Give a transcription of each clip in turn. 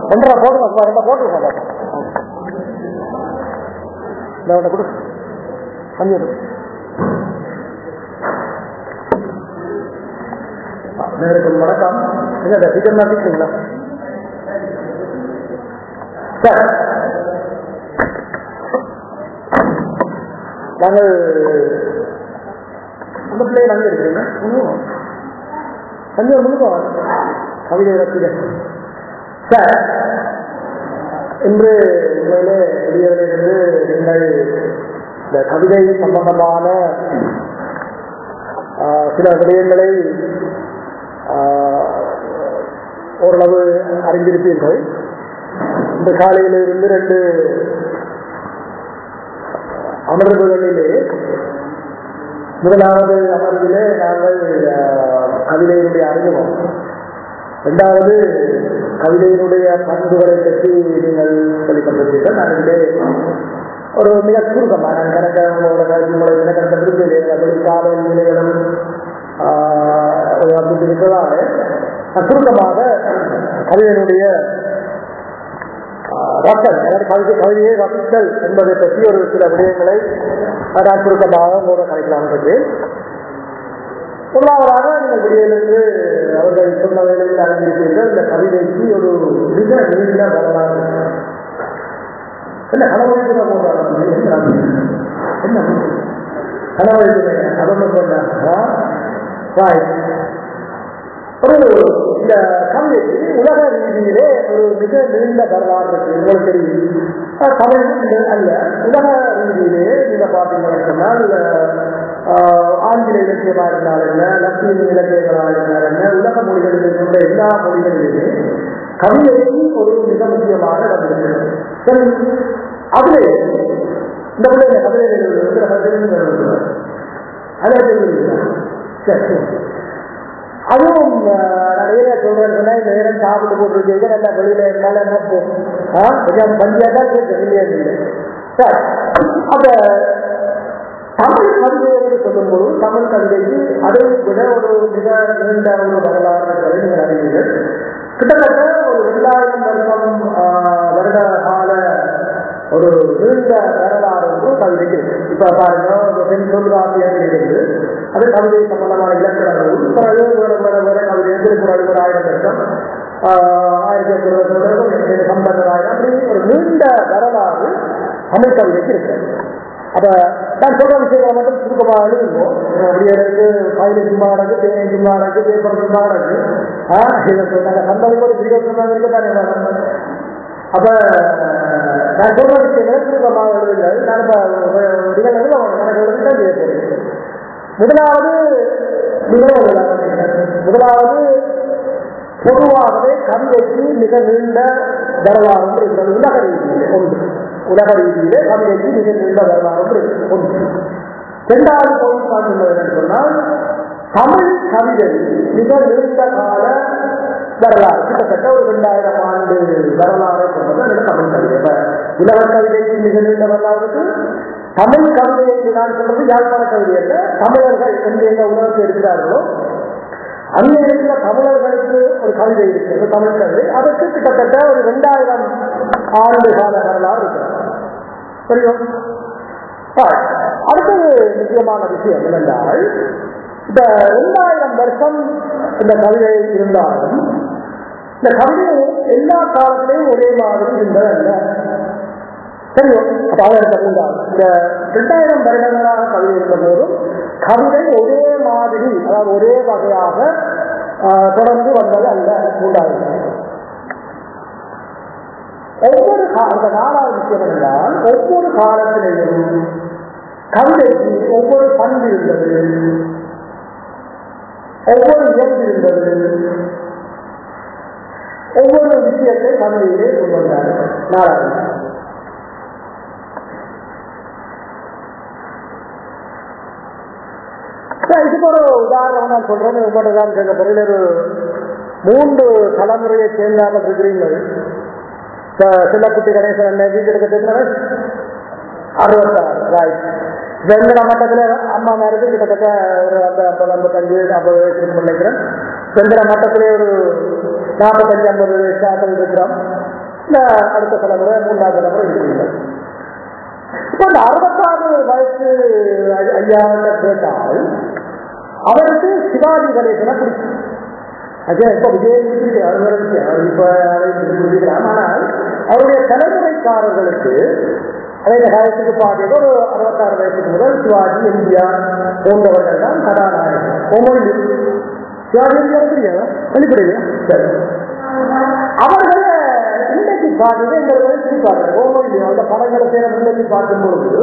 ரெண்டரை போட்டு ரெண்டரை போட்டு இந்த கொடு அஞ்சு நேருக்கு வணக்கம் என்ன டிக்கெட் மாட்டிங்களா சார் நாங்கள் அந்த பிள்ளைகள் அங்கே இருக்கிறீங்க கொஞ்சம் முழுக்க கவிதை ரசிகர் சார் இன்று உண்மையிலே வெளியிலிருந்து நீங்கள் இந்த கவிதை சம்பந்தமான சில விடயங்களை ஓரளவு அறிந்திருப்பீர்கள் இந்த காலையிலிருந்து ரெண்டு அமர்வுகளிலே முதலாவது அமர்விலே நாங்கள் கவிதையினுடைய அறிமுகம் இரண்டாவது கவிதையினுடைய பண்புகளை பற்றி நீங்கள் சொல்லிக் கொண்டிருப்பீர்கள் நான் இதிலே ஒரு மிக சுருக்கமாக நான் கணக்க உங்களோட உங்களை கணக்க விரும்புகிறேன் காலை நிலைகளும் அப்படி இருக்கிறதால சுருக்கமாக கவிதையினுடைய ரசன் கவிதை கவிதையை ரசித்தல் என்பதை பற்றி ஒரு சில விடயங்களை நான் சுருக்கமாக உங்களோட கலைக்கலாம் இருக்கேன் முதலாவதாக நீங்கள் வெளியிலிருந்து அவர்கள் சொன்ன வேலையில் அறிந்திருப்பீர்கள் இந்த கவிதைக்கு ஒரு மிக நீண்ட வரலாறு என்ன கனவழிக்கிற போறாங்க என்ன கனவழிக்கிறேன் அதொன்று சொன்னா ஒரு இந்த கவிதைக்கு உலக ரீதியிலே ஒரு மிக நீண்ட வரலாறு இருக்கு உங்களுக்கு தெரியும் தமிழ் அல்ல உலக ரீதியிலே நீங்க பார்த்தீங்கன்னு சொன்னால் ஆங்கில இலக்கியமா இருந்தால் என்ன லத்தீன் இலக்கியங்களாக இருந்தால் என்ன உலக மொழிகளில் இருக்கின்ற எல்லா மொழிகளிலுமே கவிதைக்கு ஒரு மிக முக்கியமான இடம் இருக்கு சரி அதுல இந்த பிள்ளை கவிதைகள் அதை சரி அதுவும் நிறைய சொல்றேன் சொன்னா இந்த நேரம் சாப்பிட்டு போட்டுருக்கீங்க நல்லா வெளியில இருந்தாலும் என்ன கொஞ்சம் பஞ்சியா தான் கேட்க இல்லையா சார் அந்த தமிழ் கவிதை என்று சொல்லும்போது தமிழ் கவிதைக்கு அதை விட ஒரு மிக நீண்ட ஒரு வரலாறு என்பதை நீங்கள் அறிவீர்கள் கிட்டத்தட்ட ஒரு இரண்டாயிரம் வருஷம் வருட கால ஒரு நீண்ட வரலாறு ஒன்று கவிதைக்கு இருக்கு இப்ப பாருங்க பெண் சொல்வாசியாக இருக்கு அது கவிதை சம்பந்தமான இலக்கண நூல் பிறகு வேற வேற வேற கவிதை திருக்குறள் ஒரு ஆயிரம் வருஷம் ஆயிரத்தி எண்ணூறு சம்பந்தராயிரம் அப்படி ஒரு நீண்ட வரலாறு தமிழ் கவிதைக்கு இருக்கு அப்ப நான் சொல்ற விஷயங்களை மட்டும் சுருக்கமாக எழுதுவோம் அப்படியே இருக்கு ஃபைல் சும்மா நடக்கு தேனை சும்மா நடக்கு பேப்பர் சும்மா நடக்கு இதை சொன்னாங்க சந்ததிக்கு ஒரு வீடியோ சொன்னாங்க இருக்கு தானே அப்ப நான் சொல்ற விஷயங்களை சுருக்கமாக எழுதுங்கள் நான் இப்ப நிகழ்வு எனக்கு எழுதுதான் செய்ய போறேன் முதலாவது முதலாவது பொதுவாகவே கவிதைக்கு மிக நீண்ட வரலாறு இருக்கிறது உலக ரீதியிலே ஒன்று உலக ரீதியிலே கவிதைக்கு மிக நீண்ட வரலாறு ஒன்று இரண்டாவது பகுதி பார்த்துள்ளது என்று சொன்னால் தமிழ் கவிதை மிக நீண்ட கால வரலாறு கிட்டத்தட்ட ஒரு இரண்டாயிரம் ஆண்டு வரலாறு கொண்டது அந்த தமிழ் கவிதை உலக கவிதைக்கு மிக நீண்ட வரலாறு இருக்கு தமிழ் கவிதை என்று நான் சொல்றது யாழ்ப்பாண கவிதை அல்ல தமிழர்கள் என்று எந்த உலகத்தை இருக்கிறார்களோ அங்கே இருக்கிற தமிழர்களுக்கு ஒரு கவிதை இருக்கு தமிழ் கவிதை அதற்கு கிட்டத்தட்ட ஒரு இரண்டாயிரம் ஆண்டு கால வரலாறு இருக்கிறது புரியும் அடுத்தது முக்கியமான விஷயம் என்னென்றால் இந்த இரண்டாயிரம் வருஷம் இந்த கவிதை இருந்தாலும் இந்த கவிதை எல்லா காலத்திலையும் ஒரே மாதிரி இருந்ததல்ல தெரியும் இந்த இரண்டாயிரம் வருடங்களாக கவிதை இருந்த போதும் கவிதை ஒரே மாதிரி அதாவது ஒரே வகையாக தொடர்ந்து வந்தது அல்ல உண்டாயிரம் ஒவ்வொரு அந்த நாலாவது விஷயம் என்றால் ஒவ்வொரு காலத்திலேயும் கவிதைக்கு ஒவ்வொரு பண்பு இருந்தது ஒவ்வொரு இயல்பு இருந்தது ஒவ்வொரு விஷயத்தை கவிதையிலே கொண்டு வந்தார் நாலாவது இதுக்கு ஒரு உதாரணம் நான் சொல்றேன் உங்களோட தான் கேட்க போறேன் ஒரு மூன்று தலைமுறையை சேர்ந்தார்கள் இருக்கிறீர்கள் சில்லக்குட்டி கணேசன் என்ன வீட்டுக்கு தெரிஞ்சவன் அறுபத்தாறு ராய்ட் வெங்கட மட்டத்தில் அம்மா மேருக்கு கிட்டத்தட்ட ஒரு அந்த ஐம்பது ஐம்பத்தஞ்சு ஐம்பது வயசு நினைக்கிறேன் வெங்கட மட்டத்திலே ஒரு நாற்பத்தஞ்சு ஐம்பது வயசு ஆட்கள் இருக்கிறோம் இந்த அடுத்த தலைமுறை மூன்றாவது தலைமுறை இருக்கிறீங்க இப்ப இந்த அறுபத்தாறு வயசு ஐ- ஐயா கேட்டால் அவருக்கு சிவாஜி கணேசனை பிடிக்கும் அது இப்ப விஜய் இருக்கு அது வேற விஷயம் அவர் இப்ப அதை புரிஞ்சுக்கலாம் ஆனால் அவருடைய தலைமுறைக்காரர்களுக்கு அதே காலத்துக்கு பாடியது ஒரு அறுபத்தாறு வயசுக்கு முதல் சிவாஜி எம்ஜிஆர் போன்றவர்கள் தான் கதாநாயகர் ஒவ்வொரு சிவாஜி எம்ஜிஆர் தெரியாதா வெளிப்படையா சரி அவர்கள் இன்றைக்கு பாடுறது எங்களுக்கு சிரிப்பாங்க ஒவ்வொரு அந்த படங்களை செய்யற முன்னேற்றி பார்க்கும் பொழுது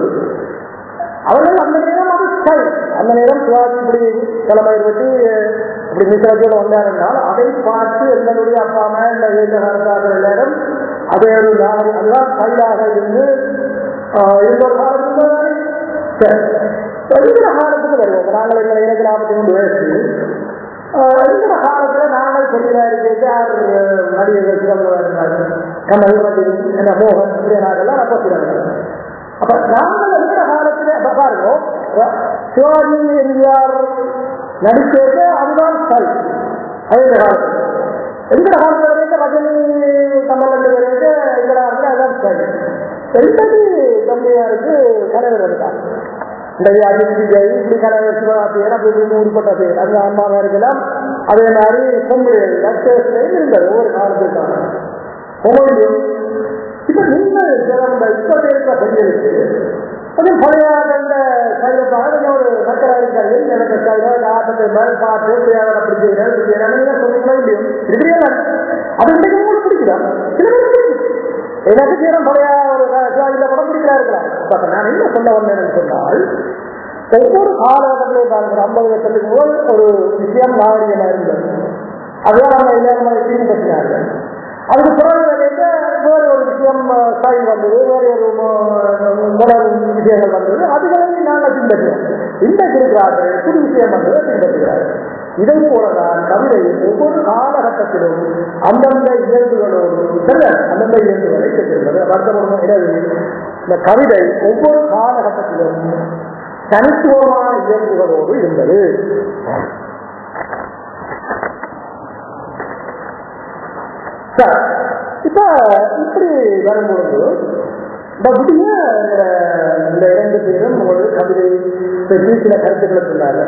அவர்கள் அந்த நேரம் அது ஸ்டைல் அந்த நேரம் சிவாஜி இப்படி தலைமை வச்சு இப்படி மிஸ்ராஜோட வந்தார் என்றால் அதை பார்த்து எங்களுடைய அப்பா அம்மா இந்த இந்த காலத்தார்கள் எல்லாரும் அதே ஒரு நாடு அதுதான் ஸ்டைலாக இருந்து ஆஹ், இருந்த ஒரு காலத்துக்கு தானே? சரி. இருக்கிற காலத்துக்கு வருவோம் நாங்கள் எங்களை எனக்கு நாற்பத்தி மூணு வயசு ஆஹ், இருக்கிற காலத்துல நாங்கள் பெரியதா இருக்கிறது யார் நடிகர்கள் சிறந்தவர்கள் இருந்தார்கள் கமல் ரஜினி என்ன மோகன் இப்படியானாங்கெல்லாம் அப்போ சிறந்தவர்கள் அப்ப நாங்கள் இருக்கிற காலத்துல அப்ப பாருங்க ர- சிவாஜி எம்ஜிஆர் நடிக்கிறது அதுதான் ஸ்டைல் அது இந்த காலத்துல எந்த காலத்துல வரைக்கும் ரஜினி கமல் ரெண்டு பேருக்கு இந்த காலத்துல அதுதான் ஸ்டைல் ரெண்டது தம்பியாருக்கு கணவர் இருக்காங்க இந்த அஜித் விஜய் இப்படி கணவர் சிவகார்த்திகேயன் அப்படி இப்படி உட்பட்ட பேர் அந்த அம்மா இருக்கலாம் அதே மாதிரி பொம்பளை லட்சம் இருந்தது ஒவ்வொரு காலத்துக்கான பொம்பளை இப்ப நீங்கள் சிறந்த இப்ப இருக்கிற பெண்களுக்கு கொஞ்சம் பழைய அந்த சைலத்தாக கொஞ்சம் ஒரு சக்கரை இருக்காது எனக்கு சைலம் ஆட்டத்தை மேல் பாட்டு பிரியாத அப்படி செய்யறேன் இப்படி செய்யறேன் நீங்க சொன்னீங்களா இல்லையோ இப்படியே அது இன்றைக்கு உங்களுக்கு பிடிக்குதா சில பேருக்கு பிடிக்கும் எனக்கு சேரம் பழைய ஒரு சிவாஜியில கூட பிடிக்கிறா இருக்கலாம் அப்ப நான் என்ன சொல்ல வந்தேன்னு சொன்னால் ஒவ்வொரு காலகட்டத்திலையும் பாருங்க ஐம்பது வருஷத்துக்கு முதல் ஒரு விஷயம் நாகரிகமா இருந்தது அதுதான் நம்ம இளைஞர்களை பின்பற்றினார்கள் அதுக்கு பிறகு வேலைக்கு வேறு ஒரு விஷயம் ஸ்டைல் வந்தது வேறு ஒரு முதல் விஷயங்கள் வந்தது அதுகளை நாங்கள் பின்பற்றுவோம் இன்றைக்கு இருக்கிறார்கள் புது விஷயம் வந்ததை பின்பற்றுகிறார்கள் இதை போலதான் கவிதையில் ஒவ்வொரு காலகட்டத்திலும் அந்தந்த இயல்புகளோடு செல்ல அந்தந்த இயல்புகளை பெற்றிருந்தது வருத்தப்படும் இடவில் இந்த கவிதை ஒவ்வொரு காலகட்டத்திலும் தனித்துவமான இயல்புகளோடு இருந்தது சரி. இப்ப இப்படி வரும்பொழுது இந்த புதிய இந்த இரண்டு பேரும் ஒரு கவிதை பற்றி சில கருத்துக்களை சொன்னார்கள்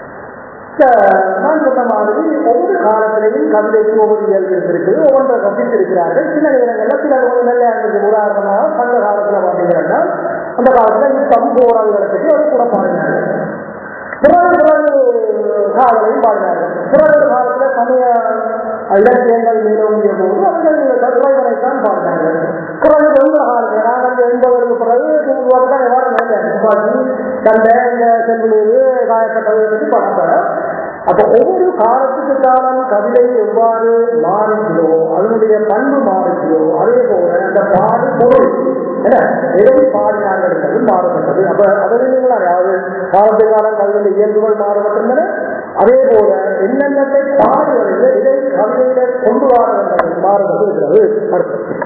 நான் சொன்ன மாதிரி ஒவ்வொரு காலத்திலையும் கவிதைக்கு ஒவ்வொரு இயல்பு இருக்குது ஒவ்வொன்றை கற்பித்திருக்கிறார்கள் சில நேரங்களில் சில நல்ல இருந்தது உதாரணமாக சங்க காலத்தில் பார்த்தீங்கன்னா அந்த காலத்தில் யுத்தம் போராடுறதுக்கு ஒரு கூட பாடினாங்க பிறகு பிறகு காவலையும் பாடினார்கள் பிறகு காலத்தில் சமய இலக்கியங்கள் மேலோங்கிய போது அவர்கள் தலைவரைத்தான் பாடினார்கள் பிறகு வென்ற காலத்தில் நாங்கள் என்பதற்கு பிறகு தான் எவ்வாறு துப்பாக்கி சண்டை இந்த செல்லுவது காயப்பட்டதை பற்றி பார்ப்பேன் அப்ப ஒவ்வொரு காலத்துக்கு காலம் கவிதை எவ்வாறு மாறுகிறோ அதனுடைய பண்பு மாறுகிறோ அதே போல அந்த பாடு பொருள் என்ன எதை பாடினார்கள் என்பது மாறுபட்டது அப்ப அதில் அதாவது காலத்து காலம் கவிதை இயல்புகள் மாறுபட்டிருந்தன அதே போல என்னென்னத்தை பாடுவதில் இதை கவிதையில கொண்டு வர வேண்டும் மாறுபட்டு இருக்கிறது அர்த்தம்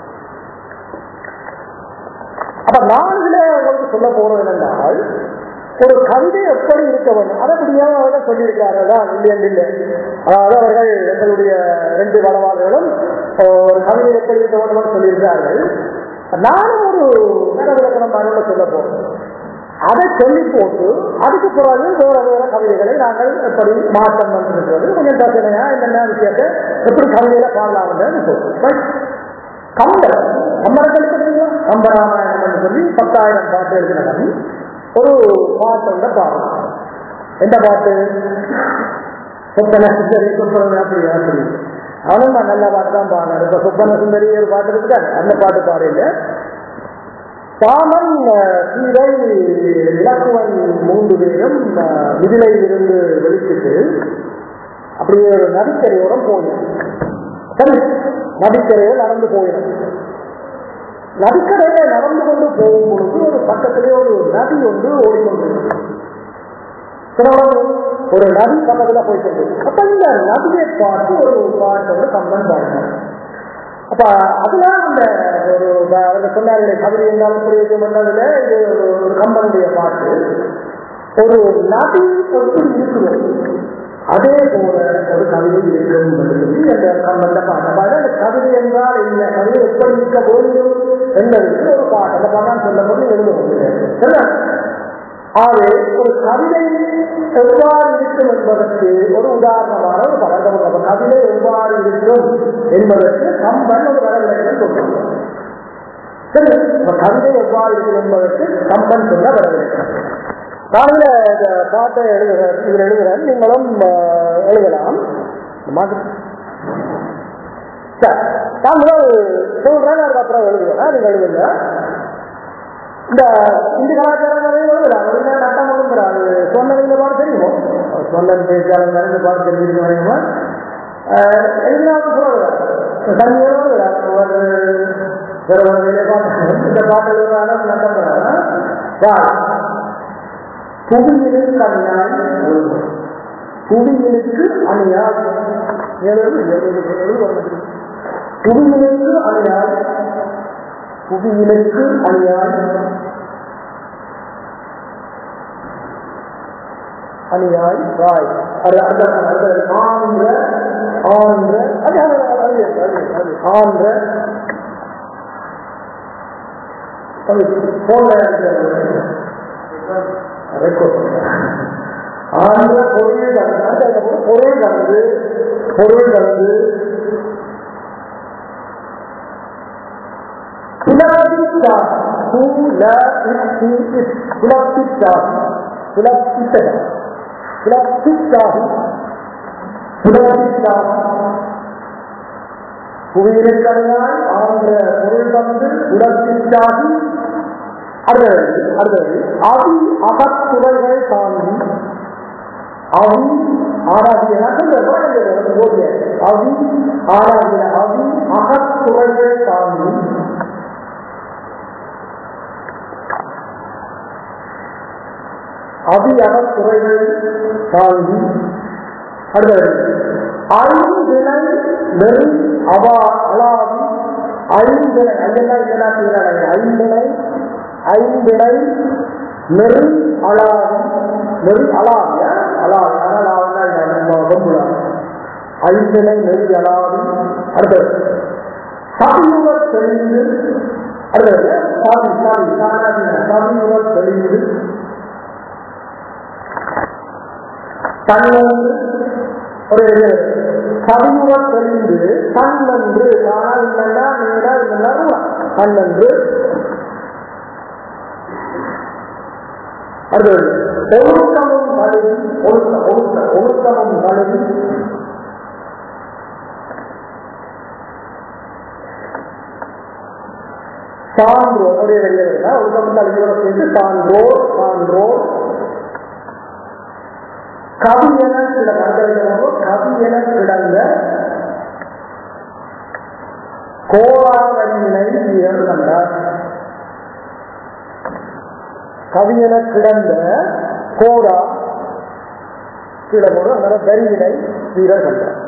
அப்ப நான் இதுல உங்களுக்கு சொல்ல போறது என்னென்றால் ஒரு கவிதை எப்படி இருக்க வேண்டும் அதை முடியாம அவர்கள் சொல்லியிருக்கிறார்கள் தான் இல்லை என்று இல்லை அதாவது அவர்கள் எங்களுடைய ரெண்டு வளவாளர்களும் ஒரு கவிதை எப்படி இருக்க வேண்டும் என்று சொல்லியிருக்கிறார்கள் நானும் ஒரு நரவிலக்கணம் பாருங்க சொல்ல போறோம் அதை சொல்லி போட்டு அதுக்கு பிறகு வேற வேற கவிதைகளை நாங்கள் எப்படி மாற்றம் பண்ணிருக்கிறது கொஞ்சம் பிரச்சனையா என்னென்ன விஷயத்தை எப்படி கவிதையில பாடலாம்னு சொல்றோம் கம்பர் கம்பரங்கள் தெரியுங்களா கம்பராமாயணம் சொல்லி பத்தாயிரம் பாட்டு எழுதினவன் ஒரு பாட்டோட பாடல் எந்த பாட்டு சொப்பன சுந்தரி சொப்பன அப்படி அப்படி அவனும் நான் நல்ல பாட்டு தான் பாடினார் இப்ப சொப்பன சுந்தரி ஒரு பாட்டு இருக்காரு அந்த பாட்டு பாடையில சாமன் சீதை இலக்குவன் மூன்று பேரும் மிதிலையில் இருந்து வெளிச்சிட்டு அப்படியே ஒரு நதிக்கரையோரம் போயிடும் சரி நதிக்கரையில் நடந்து போயிடும் நதிக்கரையில நடந்து கொண்டு போகும் பொழுது ஒரு பக்கத்திலே ஒரு நதி ஒன்று ஓடிக்கொண்டிருக்கு ஒரு நதி பக்கத்துல போயிட்டு அப்ப இந்த நதியை பார்த்து ஒரு பாட்டோட கம்பன் பாடினார் அப்ப அதுல அந்த ஒரு அவங்க சொன்னார்களே கவிதை இருந்தாலும் புரியும் பண்ணதுல இது ஒரு கம்பனுடைய பாட்டு ஒரு நதி எப்படி இருக்குது அதே போல ஒரு கவிதை இருக்கும் என்று சொல்லி அந்த கம்பந்த பாட்டு பாடு அந்த கவிதை என்றால் என்ன கவிதை எப்படி இருக்க வேண்டும் என்பதற்கு ஒரு பாட்டு அந்த பாட்டான் சொல்லப்பட்டு எழுத சொல்ல ஆகவே ஒரு கவிதை எவ்வாறு இருக்கும் என்பதற்கு ஒரு உதாரணமான ஒரு படம் அப்ப கவிதை எவ்வாறு இருக்கும் என்பதற்கு கம்பன் ஒரு வரவிலக்கணம் சொல்றாங்க சரி இப்ப கவிதை எவ்வாறு இருக்கும் என்பதற்கு கம்பன் சொன்ன வரவிலக்கணம் நான் இதுல இந்த பாட்டை எழுதுகிறேன் இதில் எழுதுகிறேன் நீங்களும் அஹ், எழுதலாம் மாட்டு சரி நான் முதல் சொல்றேன் அதுக்கப்புறம் எழுதுவேன் நீங்க எழுதுங்க இந்த இந்து கலாச்சாரம் எழுதலாம் ஒரு நேரம் நட்டம் எழுதுறாரு சொன்னது இந்த பாடம் தெரியுமோ சொன்னது பேச்சாளர் நடந்து பாடம் தெரிஞ்சிருக்க வரையுமா எழுதினாலும் சொல்லுறாரு தண்ணி எழுதுறாரு ஒரு வேற ஒரு வேலையை பார்த்து இந்த பாட்டு எழுதுறாரு நட்டம் வா புவியினுக்கு அணியாய் எழுதுவோம் புவியினுக்கு அணியாய் எழுது எழுது எழுது புவியினுக்கு அணியாய் புவியினுக்கு அணியாய் அணியாய் ராய் அது அந்த அந்த ஆந்திர ஆந்திர அது அது அது அது அது ஆந்திர அது போல ரெக்கார்ட் ஆந்திர பொருள் கலந்து பொருள் கலந்து பொருள் கலந்து புவியிற்கடையாய் ஆன்ற பொருள் வந்து உடற்பிற்காகி அடுத்தது அடுத்தது அதி அகத்துறைகள் தாண்டி அவி ஆராதிய ஓடிய அவி ஆராதிய அவி அகத்துறைகள் தாண்டி அதி அகத்துறைகள் தாண்டி அடுத்தது ஐந்திணை நெறி அவா அலாவி ஐந்திணை ஐயெல்லாம் இல்லைனா தீராங்க ஐந்திணை ஐந்திணை நெறி அலாவி நெறி அலாவிய அலாவி ஆனால் பொம்புலா ஐந்திணை நெறி அலாவி அடுத்தது சபியுவர் தெளிந்து அடுத்தது சாதி சாதி சபியுவர் தெளிந்து தன்னொன்று ஒரு கவியுவர் தெளிந்து தன்னன்று ஆனால் இல்லைன்னா நேரா இல்லைன்னா ரூபா தன்னன்று அடுத்தது ஒழுக்கமும் கழுவி ஒழுக்க ஒழுக்க ஒழுக்கமும் கழுவி சான்றோர் ஒரே வெளியே ஒழுக்கம் கல்வியோட சேர்த்து சான்றோர் சான்றோர் கவி என சில கருதல்களோ கவி என கிடந்த கோராவரியினை வீரர் கண்டார் கவி என கிடந்த கோரா கிடமோடு அந்த வரியினை வீரர் கண்டார்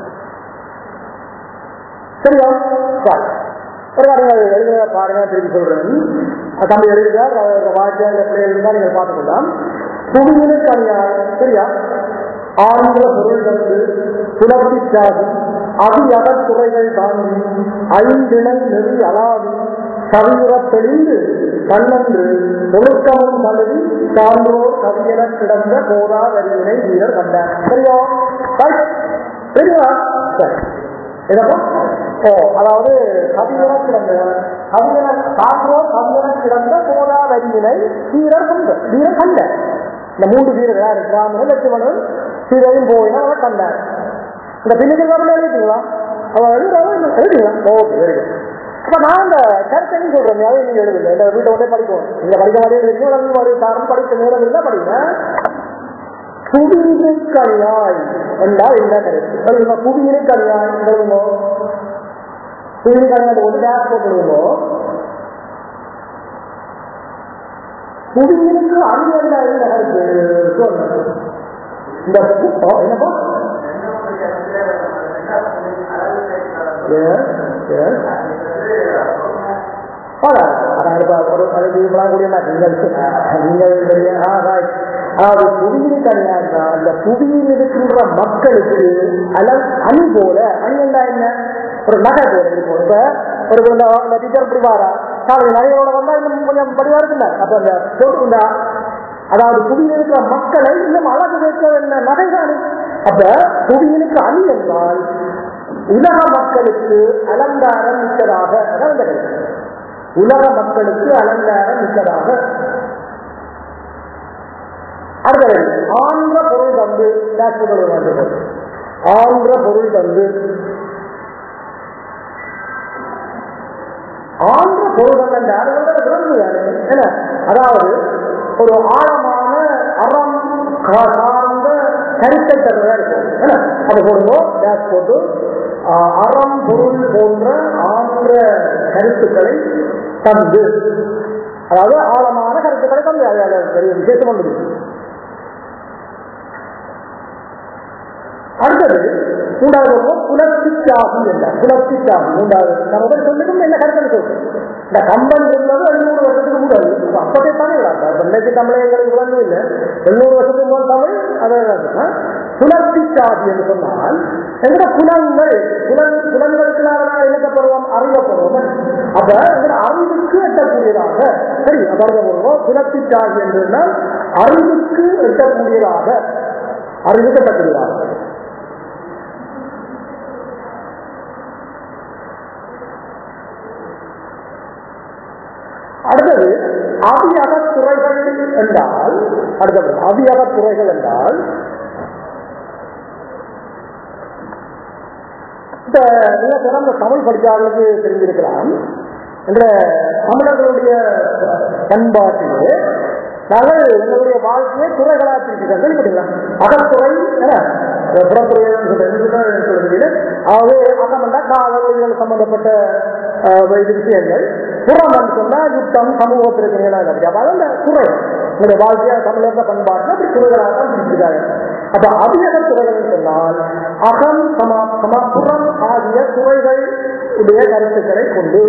சரியா சார் ஒரு பாருங்க எழுத பாருங்க திருப்பி சொல்றேன் தம்பி எழுதுகிறார் வாக்கிய பிள்ளைகள் தான் நீங்கள் பார்த்துக்கொள்ளலாம் புவியினுக்கு அநியாயம் சரியா ஆங்கில பொருள் வந்து புலப்பிச்சாகி அதி அகத்துறைகள் தாண்டி ஐந்திணை நெறி அலாவி கவியுறத் தெளிந்து கண்ணன்று ஒழுக்கமும் கழுவி சான்றோர் கவியென கிடந்த போதா வரியினை வீரர் கண்டார் சரியா சரியா சரி என்னப்பா ஓ அதாவது கவியன கிடந்த கவியன சான்றோர் கவியன கிடந்த போதா வரியினை வீரர் கண்ட வீரர் கண்ட இந்த மூன்று வீரர்கள் யாரு ராமன் லட்சுமணன் சீதையும் போயினா அவன் கண்டார் இந்த பின்னுக்கு கவலை எழுதிங்களா அவன் எழுதுறாங்க எழுதிங்களா ஓகே வெரி குட் அப்ப நான் இந்த கருத்தையும் சொல்றேன் அதை நீங்க எழுதுங்க இந்த வீட்டை ஒன்றே படிக்கும் நீங்க படிக்க மாதிரி இருக்கீங்க அல்லது மாதிரி சாரம் படிக்க நேரம் இருந்தா படிங்க புவியினுக்கணியாய் என்றால் என்ன கருத்து சொல்லுங்க புவியினுக்கணியாய் சொல்லுங்க புவியினுக்கணியாய் ஒரு டேஸ் போட்டுருவோமோ புவியினுக்கு அணியல்ல என்ன கருத்து சொல்லுங்க இந்த என்னப்பா Yes, yes. அதான் இப்ப ஒரு பழைய கூடிய நீங்கள் நீங்கள் ஆ ரைட் அதாவது புவியின் தனியா இருந்தா அந்த புவியில் இருக்கின்ற மக்களுக்கு அல அணி போல அணி என்றா என்ன ஒரு நகை போல இருக்கும் இப்ப ஒரு இந்த டீச்சர் இப்படி வாரா காலையில் நகையோட வந்தா இன்னும் கொஞ்சம் படிவா இருக்குல்ல அப்ப அந்த பொருள் இந்த அதாவது புவியில் இருக்கிற மக்களை இன்னும் அழகு வைக்க என்ன நகைதானே அப்ப புவியினுக்கு அணி என்றால் உலக மக்களுக்கு அலங்காரம் மிக்கதாக அதான் இந்த கருத்து. உலக மக்களுக்கு அலங்காரம் மிக்கதாக அடுத்தது ஆன்ற பொருள் தந்து டாக்டர்கள் வேண்டும் ஆன்ற பொருள் தந்து ஆன்ற பொருள் தந்த யாரும் விளங்கு என்ன அதாவது ஒரு ஆழமான அறம் கா- சார்ந்த கருத்தை தருவதா இருக்கும் என்ன அதை போடுங்க டேஷ் போட்டு ஆஹ், அறம் பொருள் போன்ற ஆன்ற கருத்துக்களை தந்து அதாவது ஆழமான கருத்துக்களை தந்து அது அது பெரிய விசேஷம் ஒன்று அடுத்தது மூன்றாவது ஒன்று புலத்திச்சாகும் என்ன புலத்திச்சாகும் மூன்றாவது நம்ம வந்து சொல்லிக்கும் என்ன கருத்து சொல்றோம் இந்த கம்பன் இருந்தது எழுநூறு வருஷத்துக்கு முதல் அப்பதே தமிழ் இன்னைக்கு தமிழை எங்களுக்கு விளங்கும் இல்லை எழுநூறு வருஷத்துக்கு முதல் தமிழ் அதே புலத்திச்சாகி என்று சொன்னால் எங்கட புலங்கள் புலன் புலன்களுக்குள்ளாக இணைக்கப்படுவோம் அறியப்படுவோம் அப்ப எங்கட அறிவுக்கு எட்டக்கூடியதாக சரி அதாவது வருவோம் புலத்திச்சாகி என்று சொன்னால் அறிவுக்கு எட்டக்கூடியதாக அறிவுக்கு எட்டக்கூடியதாக அடுத்தது அவியக துறைகள் என்றால் அடுத்தது அவியக துறைகள் என்றால் இப்ப நீங்க சிறந்த தமிழ் படிச்சார்களுக்கு தெரிஞ்சிருக்கலாம் என்ற தமிழர்களுடைய பண்பாட்டிலே நாங்கள் எங்களுடைய வாழ்க்கையை துறைகளா பிரிச்சுக்கிறோம் கேள்விப்பட்டீங்களா அகத்துறை என்ன புறத்துறை சொல்றது அதாவது அகம் என்றா காதல் இதுகள் சம்பந்தப்பட்ட அஹ், இது விஷயங்கள் புறம் என்று சொன்னா யுத்தம் சமூக பிரச்சனைகள் அப்படி அப்ப அது அந்த துறை உங்களுடைய வாழ்க்கையா தமிழக பண்பாட்டில் அப்படி துறைகளாக தான் பிரிச்சுக்கிறாங்க அப்ப அபியக துறைகள் சொன்னால் அகம் சமா சமப்புறம் ஆகிய துறைகள் உடைய கருத்துக்களை கொண்டு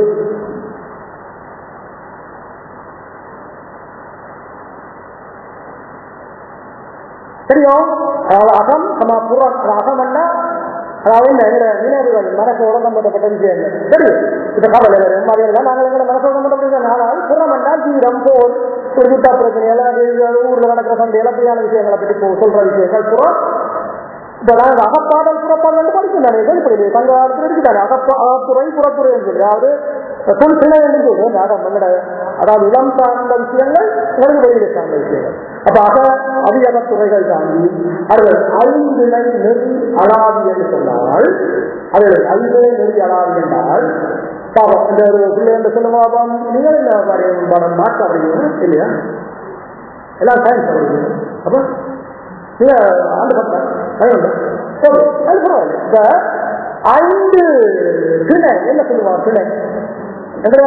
தெரியும் அதாவது அகம் சமா புறம் அது அகம் என்ன அதாவது இந்த எங்க நினைவுகள் மனசோட சம்பந்தப்பட்ட விஷயங்கள் சரி இப்ப கவலை வரும் மதியம் நாங்கள் எங்களை மனசோட சம்பந்தப்பட்ட ஆனால் புறம் என்றால் தீரம் போர் ஒரு யுத்த பிரச்சனை எல்லாம் ஊர்ல நடக்கிற சண்டை இலக்கையான விஷயங்களை பற்றி போ- சொல்ற விஷயங்கள் புறம் இப்ப நாங்கள் அகப்பாடல் புறப்பாடல் படிக்கும் தானே வெளிப்படையிலே சங்க காலத்தில் இருக்குதானே அகப்பா அகத்துறை புறத்துறை என்று சொல்லி அதாவது சொல் சில என்று சொல்லி அதான் நம்மட அதாவது இளம் சார்ந்த விஷயங்கள் உலக வெளியில சார்ந்த விஷயங்கள் அப்ப அக அதிகம துறைகள் தாண்டி அது ஐந்திணை நெறி அலாதி என்று சொன்னால் அது ஐந்தே நெறி அலாதி என்றால் பாவம் இந்த ஒரு பிள்ளை என்று சொல்லுவாபம் நீங்கள் இந்த மாதிரி படம் மாற்ற அப்படிங்க இல்லையா எல்லாம் சயின்ஸ் அப்படிங்க அப்ப நீங்க ஆண்டு பக்கம் பயம் ஓகே அது பரவாயில்ல இப்ப ஐந்து திணை என்ன சொல்லுவாங்க திணை எங்க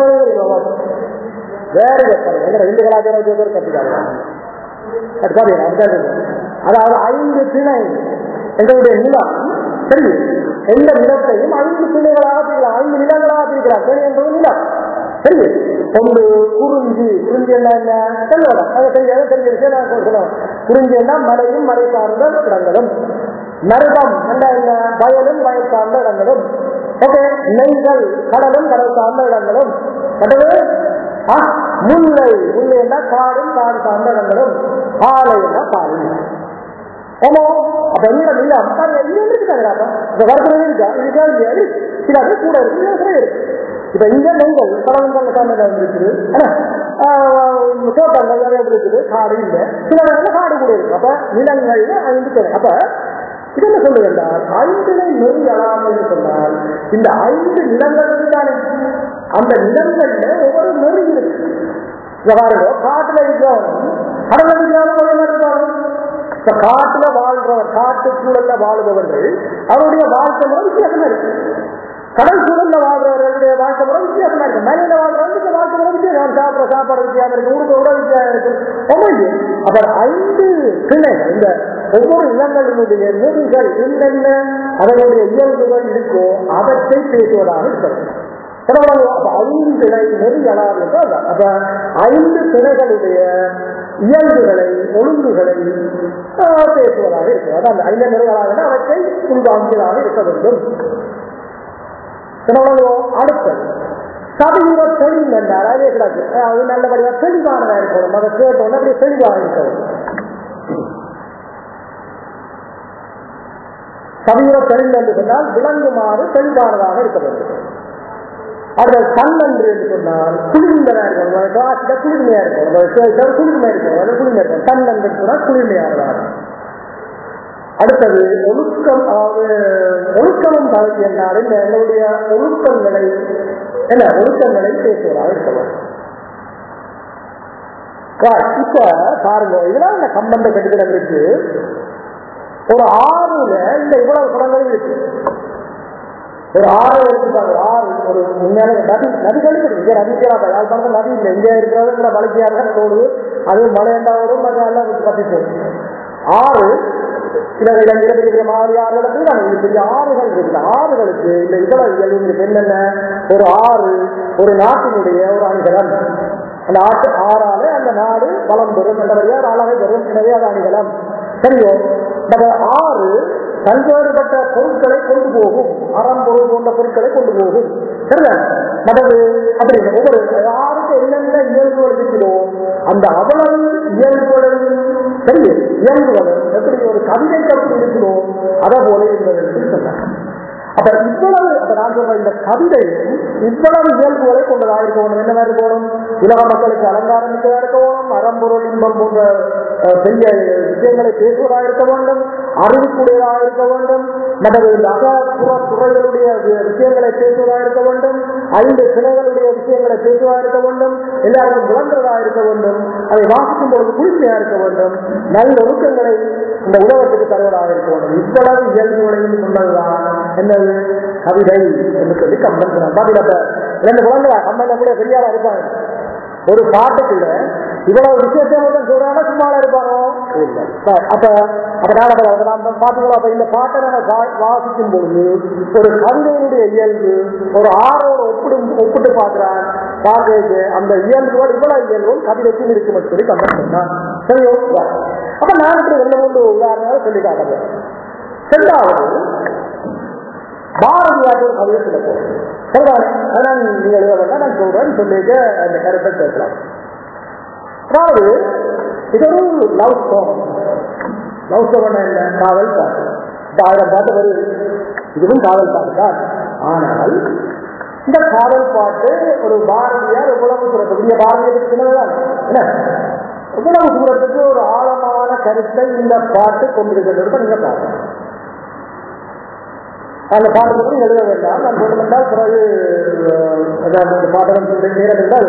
வேற எங்க ரெண்டு கலாச்சாரம் பேர் கட்டிக்காங்க அது பாருங்க அதாவது ஐந்து திணை எங்களுடைய நிலம் சரி எந்த நிலத்தையும் ஐந்து திணைகளாக பிரிக்கலாம் ஐந்து நிலங்களாக பிரிக்கலாம் திணை என்பது நிலம் சரி ஒன்று குறிஞ்சி குறிஞ்சி என்ன என்ன சொல்லுவாங்க அதை தெரியாத தெரிஞ்ச விஷயம் நான் சொல்லுவேன் குறிஞ்சி என்ன மலையும் மலை சார்ந்த இடங்களும் மருதம் என்ன என்ன வயலும் வயல் சார்ந்த இடங்களும் ஓகே நெய்கள் கடலும் கடல் சார்ந்த இடங்களும் மற்றது ஆ, முல்லை முல்லை என்ன காடும் காடு சார்ந்த இடங்களும் பாலை என்ன பாலை ஆமா அப்ப என்ன இல்ல பாருங்க இது இருக்காங்க இந்த வருத்தம் இருக்கா இருக்கா இல்லையா இருக்கு. இது அப்படியே கூட இருக்கு இது அப்படியே இருக்கு இப்ப இங்க நெய்கள் கடவுள் சார்ந்த இருக்குது தோட்டங்கள் நிறைய இருக்குது காடு இல்ல சில இடங்கள்ல காடு கூட இருக்கு அப்ப நிலங்கள்ல ஐந்து துறை அப்ப இது என்ன சொல்லுது என்றால் ஐந்தினை நெறி அழாமல் சொன்னால் இந்த ஐந்து நிலங்கள் தானே அந்த நிலங்கள்ல ஒவ்வொரு நெறி இருக்கு இங்க பாருங்க காட்டுல இருக்கிறவன் கடவுள் இருக்கிறவன் இருப்பாங்க இப்ப காட்டுல வாழ்றவர் காட்டு சூழல்ல வாழ்பவர்கள் அவருடைய வாழ்க்கை முறை வித்தியாசமா இருக்கு கடல் சூழல்ல வாழ்றவர்களுடைய வாழ்க்கை முறை வித்தியாசமா இருக்கு மலையில வாழ்றவங்க வாழ்க்கை முறை வித்தியாசம் சாப்பிட சாப்பாடு வித்தியாசம் இருக்கு ஊருக்கு கூட வித்தியாசம் இருக்கு ஒவ்வொரு அப்ப ஐந்து கிளைகள் இந்த ஒவ்வொரு இனங்களினுடைய நெறிகள் என்னென்ன அதனுடைய இயல்புகள் இருக்கோ அவற்றை பேசுவதாக இருக்கிறது சிலவங்க அப்ப ஐந்து திணை நெறி அலாது அப்ப ஐந்து திணைகளுடைய இயல்புகளை ஒழுங்குகளை ஆஹ், பேசுவதாக இருக்கிறது அதான் அந்த ஐந்தர்களாக அவற்றை உள்வாங்குவதாக இருக்க வேண்டும் எவ்வளவு அடுத்தது சபையுற தெளிவு என்றால் அதே கிடக்கு அது நல்லபடியாக தெளிவானதாக இருக்கணும் அதை கேட்டோம்னா அப்படியே தெளிவாக இருக்கணும் சபையுற தெளிவு என்று சொன்னால் விளங்குமாறு தெளிவானதாக இருக்க வேண்டும் அந்த கண் என்று என்று சொன்னால் குளிர்ந்ததாக இருக்கணும் கிளாஸ்ல குளிர்மையா இருக்கணும் குளிர்மையா இருக்கணும் அது குளிர்மையா இருக்கணும் கண் என்று சொன்னால் குளிர்மையானதாக அடுத்தது ஒழுக்கம் அதாவது ஒழுக்கமும் கல்வி என்றால் இந்த எங்களுடைய ஒழுக்கங்களை என்ன ஒழுக்கங்களை பேசுவதாக இருக்கலாம் இப்ப பாருங்க இதெல்லாம் இந்த கம்பந்த கட்டிடம் இருக்கு ஒரு ஆறுல இந்த இவ்வளவு குடங்களும் இருக்கு ஒரு ஆறு எடுத்துப்பாங்க ஆறு ஒரு உண்மையான நதி நதிகள் இருக்கு இங்க நதிக்கிறாங்க யாழ்ப்பாணத்தில் நதி இல்லை இங்கே இருக்கிறது மலைக்கியார்கள் தோடு அது மலையண்டாவோடும் மற்ற எல்லாம் பத்தி போகும் ஆறு சில இடங்களில் மாதிரி ஆறுகள் இது பெரிய ஆறுகள் இருக்குது ஆறுகளுக்கு இந்த இவ்வளவு இயல்பு என்னென்ன ஒரு ஆறு ஒரு நாட்டினுடைய ஒரு அணிகலம் அந்த ஆட்டு ஆறால அந்த நாடு வளம் பெறும் என்றபடியா ஒரு அழகை பெறும் எனவே அது அணிகலம் சரியோ நம்ம ஆறு பல்வேறுபட்ட பொருட்களை கொண்டு போகும் அறம் பொருள் போன்ற பொருட்களை கொண்டு போகும் சரியா மற்றது அப்படி ஒவ்வொரு ஆறுக்கு என்னென்ன இயல்புகள் இருக்கிறோ அந்த அவ்வளவு இயல்புகளையும் சரி இயல்புகளும் எப்படி ஒரு கவிதைக்கு அப்படி இருக்கிறோ அதை போல இருந்தது என்று சொன்னாங்க அப்ப இவ்வளவு அப்ப நான் சொல்ற இந்த கவிதையும் இவ்வளவு இயல்புகளை கொண்டதாக இருக்க வேண்டும் என்னவா இருக்கணும் உலக மக்களுக்கு அலங்காரம் மிக்கதாக இருக்க வேண்டும் அறம்பொருள் இன்பம் போன்ற அஹ், பெரிய விஷயங்களை பேசுவதாக இருக்க வேண்டும் அறிவுக்குடையதாக இருக்க வேண்டும் மற்றது நகர்ப்புற துறைகளுடைய வி- விஷயங்களை பேசுவதாக இருக்க வேண்டும் ஐந்து கிளைகளுடைய விஷயங்களை பேசுவதாக இருக்க வேண்டும் எல்லாருக்கும் விளங்குறதாக இருக்க வேண்டும் அதை வாசிக்கும் பொழுது குளிர்ச்சியாக இருக்க வேண்டும் நல்ல ஒழுக்கங்களை இந்த உலகத்துக்கு தருவதாக இருக்க வேண்டும் இவ்வளவு இயல்புகளையும் சொன்னதுதான் என்னது கவிதை என்று சொல்லி கம்பன் சொன்னார் பாத்தீங்களா இப்ப ரெண்டு குழந்தைகளா கம்பன் கூட பெரியாரா இருப்பாங்க ஒரு பாட்டுக்குள்ள இவ்வளவு விஷயத்தை மட்டும் சொல்றாங்க சும்மால இருப்பாரோ இல்ல சரி, அப்ப அப்ப நான் அப்ப அதை நாம் பாத்துக்கலாம் அப்ப இந்த பாட்டை நம்ம வா- வாசிக்கும் பொழுது ஒரு கவிதையினுடைய இயல்பு ஒரு ஆறோட ஒப்பிடு ஒப்பிட்டு பார்க்கிறான் பார்க்கறது அந்த இயல்புகள் இவ்வளவு இயல்பும் கவிதைக்கும் இருக்குன்னு சொல்லி கம்பன் சொன்னான் சரி ஓகே. அப்ப நான் இப்படி ரெண்டு மூன்று உதாரணங்களை சொல்லி காட்டுறேன் ரெண்டாவது பாரதியார் ஒரு கவிதை சொல்ல போறேன் சரிதானே அதான் நீங்க எழுத வேண்டாம் நான் சொல்றேன் சொல்லிட்டு அந்த கருத்தை பேசலாம் அதாவது இது ஒரு லவ் சாங் லவ் சாங் என்ன காதல் பாட்டு இந்த ஆயிரம் பாட்டு வருது இதுவும் காதல் பாட்டு தான் ஆனால் இந்த காதல் பாட்டு ஒரு பாரதியார் இவ்வளவு தூரத்துக்கு இங்க பாரதியார் சின்னதுதான் என்ன இவ்வளவு தூரத்துக்கு ஒரு ஆழமான கருத்தை இந்த பாட்டு கொண்டிருக்கிறது நீங்க பாருங்க அந்த பாடத்துக்கு எழுத வேண்டாம் நான் சொல்லுமென்றால் பிறகு அஹ், அதாவது இந்த பாடகம் நேரம் என்றால்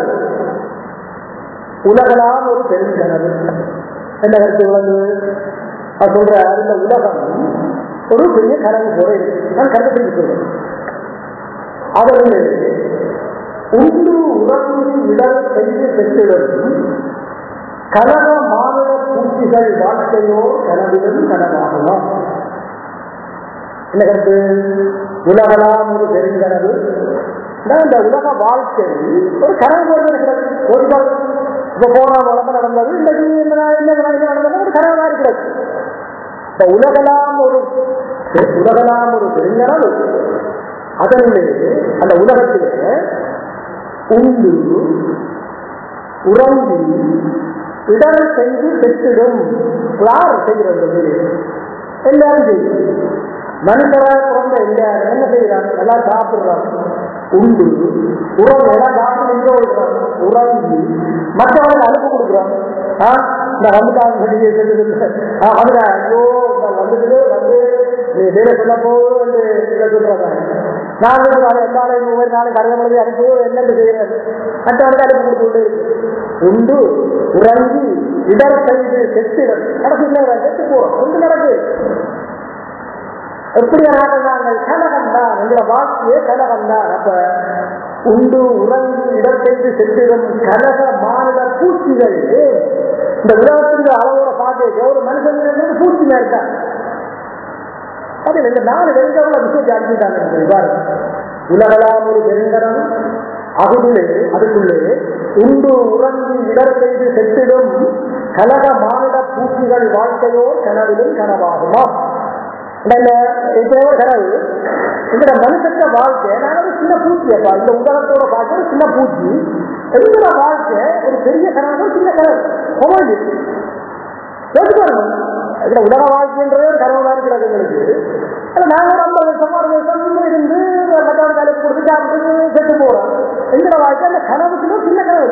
உலகலாம் ஒரு பெருங்கனவு என்ன கருத்து விளங்கு அது சொல்ற இந்த உலகம் ஒரு பெரிய கனவு போல இருக்கு நான் கருத்து சொல்றேன் அதில் உண்டு உறவு இடர் செய்து பெற்றிடும் கனக மாநில பூச்சிகள் வாழ்க்கையோ கனவிலும் கனவாகலாம் என்ன கருத்து உலகலாம் ஒரு பெருங்கனவு நான் இந்த உலக வாழ்க்கை ஒரு கனவு போல இருக்கிறது ஒரு நாள் இப்ப போன உலகம் நடந்தது இன்னைக்கு என்ன என்ன நடந்தது ஒரு கனவா இருக்கிறது இப்ப உலகலாம் ஒரு உலகலாம் ஒரு பெருங்கனவு அதனிலே அந்த உலகத்திலே உண்டு உறங்கி இடர் செய்து பெற்றிடும் யார் செய்கிறது எல்லாரும் செய்யும் மனுஷராக பிறந்த எல்லாரும் என்ன செய்யறாங்க எல்லாம் சாப்பிடுறாங்க உண்டு உறவு எல்லாம் சாப்பிட்டு எங்க விடுறான் உறங்கி மற்றவங்க அனுப்பி கொடுக்குறோம் ஆ இந்த வந்துட்டாங்க சொல்லி சொல்லுது ஆ வந்துடா ஐயோ நான் வந்துட்டு வந்து நீ வேலை சொல்ல போகுது வந்து இதை சொல்றாங்க நான் வந்து நாளை எல்லாரும் ஒவ்வொரு நாளும் கடிதம் அனுப்பி என்னென்னு செய்யறது மற்றவங்க அனுப்பி கொடுத்து உண்டு உறங்கி இடர் செய்து செத்திடம் கடைசி செத்து போறோம் ஒன்று நடக்குது எப்படியாக நாங்கள் கலகம் தான் எங்களை வாழ்க்கையே கலகம் தான் அப்ப உண்டு உறங்கி இடத்தைக்கு சென்றிடும் கலக மாநில பூச்சிகள் ஏன்? இந்த உலகத்துக்கு அளவோட பார்க்க ஒரு மனுஷன் பூச்சி மாதிரி இருக்கான் அது இந்த நாலு வெங்கவுள்ள விஷயத்தை அடிச்சுட்டாங்க பாருங்க உலகலாம் ஒரு வெங்கடம் அதுக்குள்ளே அதுக்குள்ளே உண்டு உறங்கி இடர் செய்து செட்டிடும் கலக மானிட பூச்சிகள் வாழ்க்கையோ கனவிலும் கனவாகுமா இப்போ கனவு இந்த மனுஷத்த வாழ்க்கை நான் ஒரு சின்ன பூச்சியப்பா இந்த உலகத்தோட பார்க்க ஒரு சின்ன பூச்சி என்னோட வாழ்க்கை ஒரு பெரிய கனவு சின்ன கனவு ஒவ்வொரு இதுல உலக வாழ்க்கைன்றது ஒரு கனவு மாதிரி கிடக்கு எங்களுக்கு ஆனா நாங்க ஒரு ஐம்பது வருஷம் அறுபது வருஷம் இருந்து மற்றவங்க வேலைக்கு கொடுத்து சாப்பிட்டு செத்து போறோம் எங்களோட வாழ்க்கை அந்த கனவுக்குள்ள சின்ன கனவு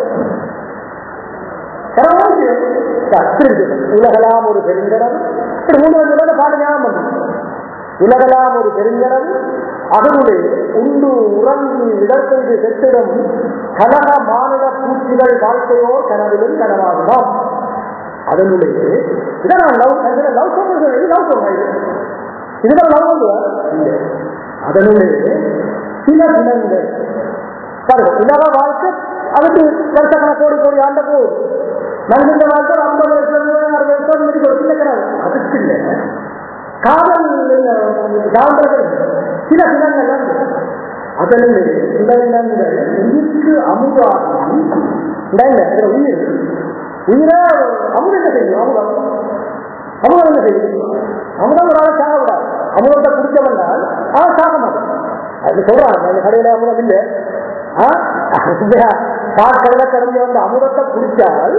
உலகலாம் ஒரு பெருங்கடல் மூணு உலக பாடு ஞாபகம் உலகலாம் ஒரு பெருங்கடல் அதனுடைய உண்டு உறங்கி இடர்பெய்து செத்திடும் கனக மாநில பூச்சிகள் வாழ்க்கையோ கனவிலும் கனவாகுமாம் அதனுடைய இதான் லவ் லவ் சொல்றது இது லவ் சொல்றது இதுதான் லவ் இல்லை அதனுடைய சில தினங்கள் பாருங்க உலக வாழ்க்கை அதுக்கு வருஷக்கண கோடி கோடி ஆண்ட போகுது மனித வாழ்க்கை ஐம்பது வருஷம் அறுபது வருஷம் இருக்கு சின்ன கிடையாது அதுக்கு இல்லை காதல் காதல் சில தினங்கள் அதனுடைய சில தினங்கள் உயிருக்கு அமுதாகி உயிர் உயிரை அமுதம் என்ன செய்யும் அமுதம் அமுதம் என்ன செய்யும் அமுதம் ஒரு ஆளை சாக விடாது அமுதத்தை குடிக்க வந்தால் அவன் சாக மாட்டான் அது சொல்றாங்க அந்த கடையில அமுதம் இல்லை காக்கடல கடந்து வந்த அமுதத்தை குடித்தால்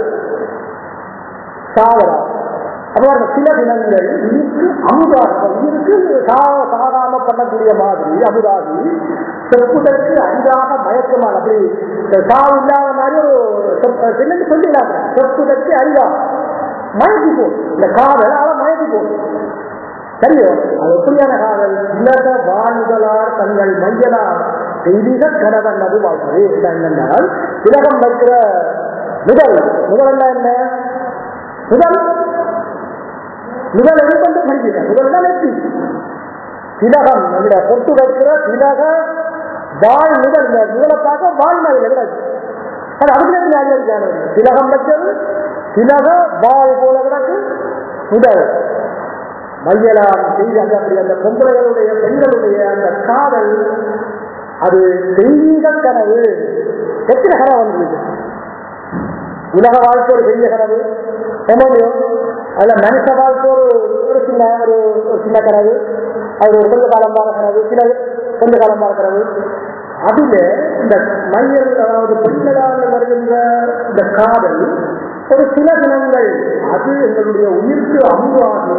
சாவலாம் அப்போ சில தினங்கள் உயிருக்கு அமுதாக உயிருக்கு சாகாம பண்ணக்கூடிய மாதிரி அமுதாகி செப்புதற்கு அரிதாக மயக்கமான அப்படி சாவு இல்லாத மாதிரி ஒரு என்னன்னு சொல்லிடலாம் செப்புதற்கு அரிதா மயக்கி போகும் இந்த காதல் அதை மயக்கி போகும் சரியோ அது எப்படியான காதல் உலக வாழ்தலார் தங்கள் மையலார் தெய்வீக கணவன் அது வாழ்வது என்னென்றால் உலகம் வைக்கிற முதல் முதல் என்ன முதல் முதல் எடுத்து படிக்கிறேன் முதல் தான் நெற்றி திலகம் நம்முடைய பொட்டு வைக்கிற திலக வாழ் முதல் முதலை பார்க்க வாழ் மாதிரி கிடையாது அது அதுக்கு அறிவிக்கான திலகம் வச்சது திலக வாழ் போல கிடக்கு முதல் மையலாம் செய்தி அந்த அப்படி அந்த பொம்பளைகளுடைய பெண்களுடைய அந்த காதல் அது தெய்வீக கனவு எத்தனை கனவு வந்திருக்கு உலக வாழ்க்கை ஒரு பெரிய கனவு எமோடியும் அதுல மனுஷ வாழ்க்கை ஒரு ஒரு சின்ன ஒரு ஒரு சின்ன கனவு அது ஒரு கொஞ்ச காலமான கனவு சில கொஞ்ச காலமான கனவு அதுல இந்த மையல் அதாவது பெண்களால் வருகின்ற இந்த காதல் ஒரு சில தினங்கள் அது எங்களுடைய உயிர்க்கு அமுதாகி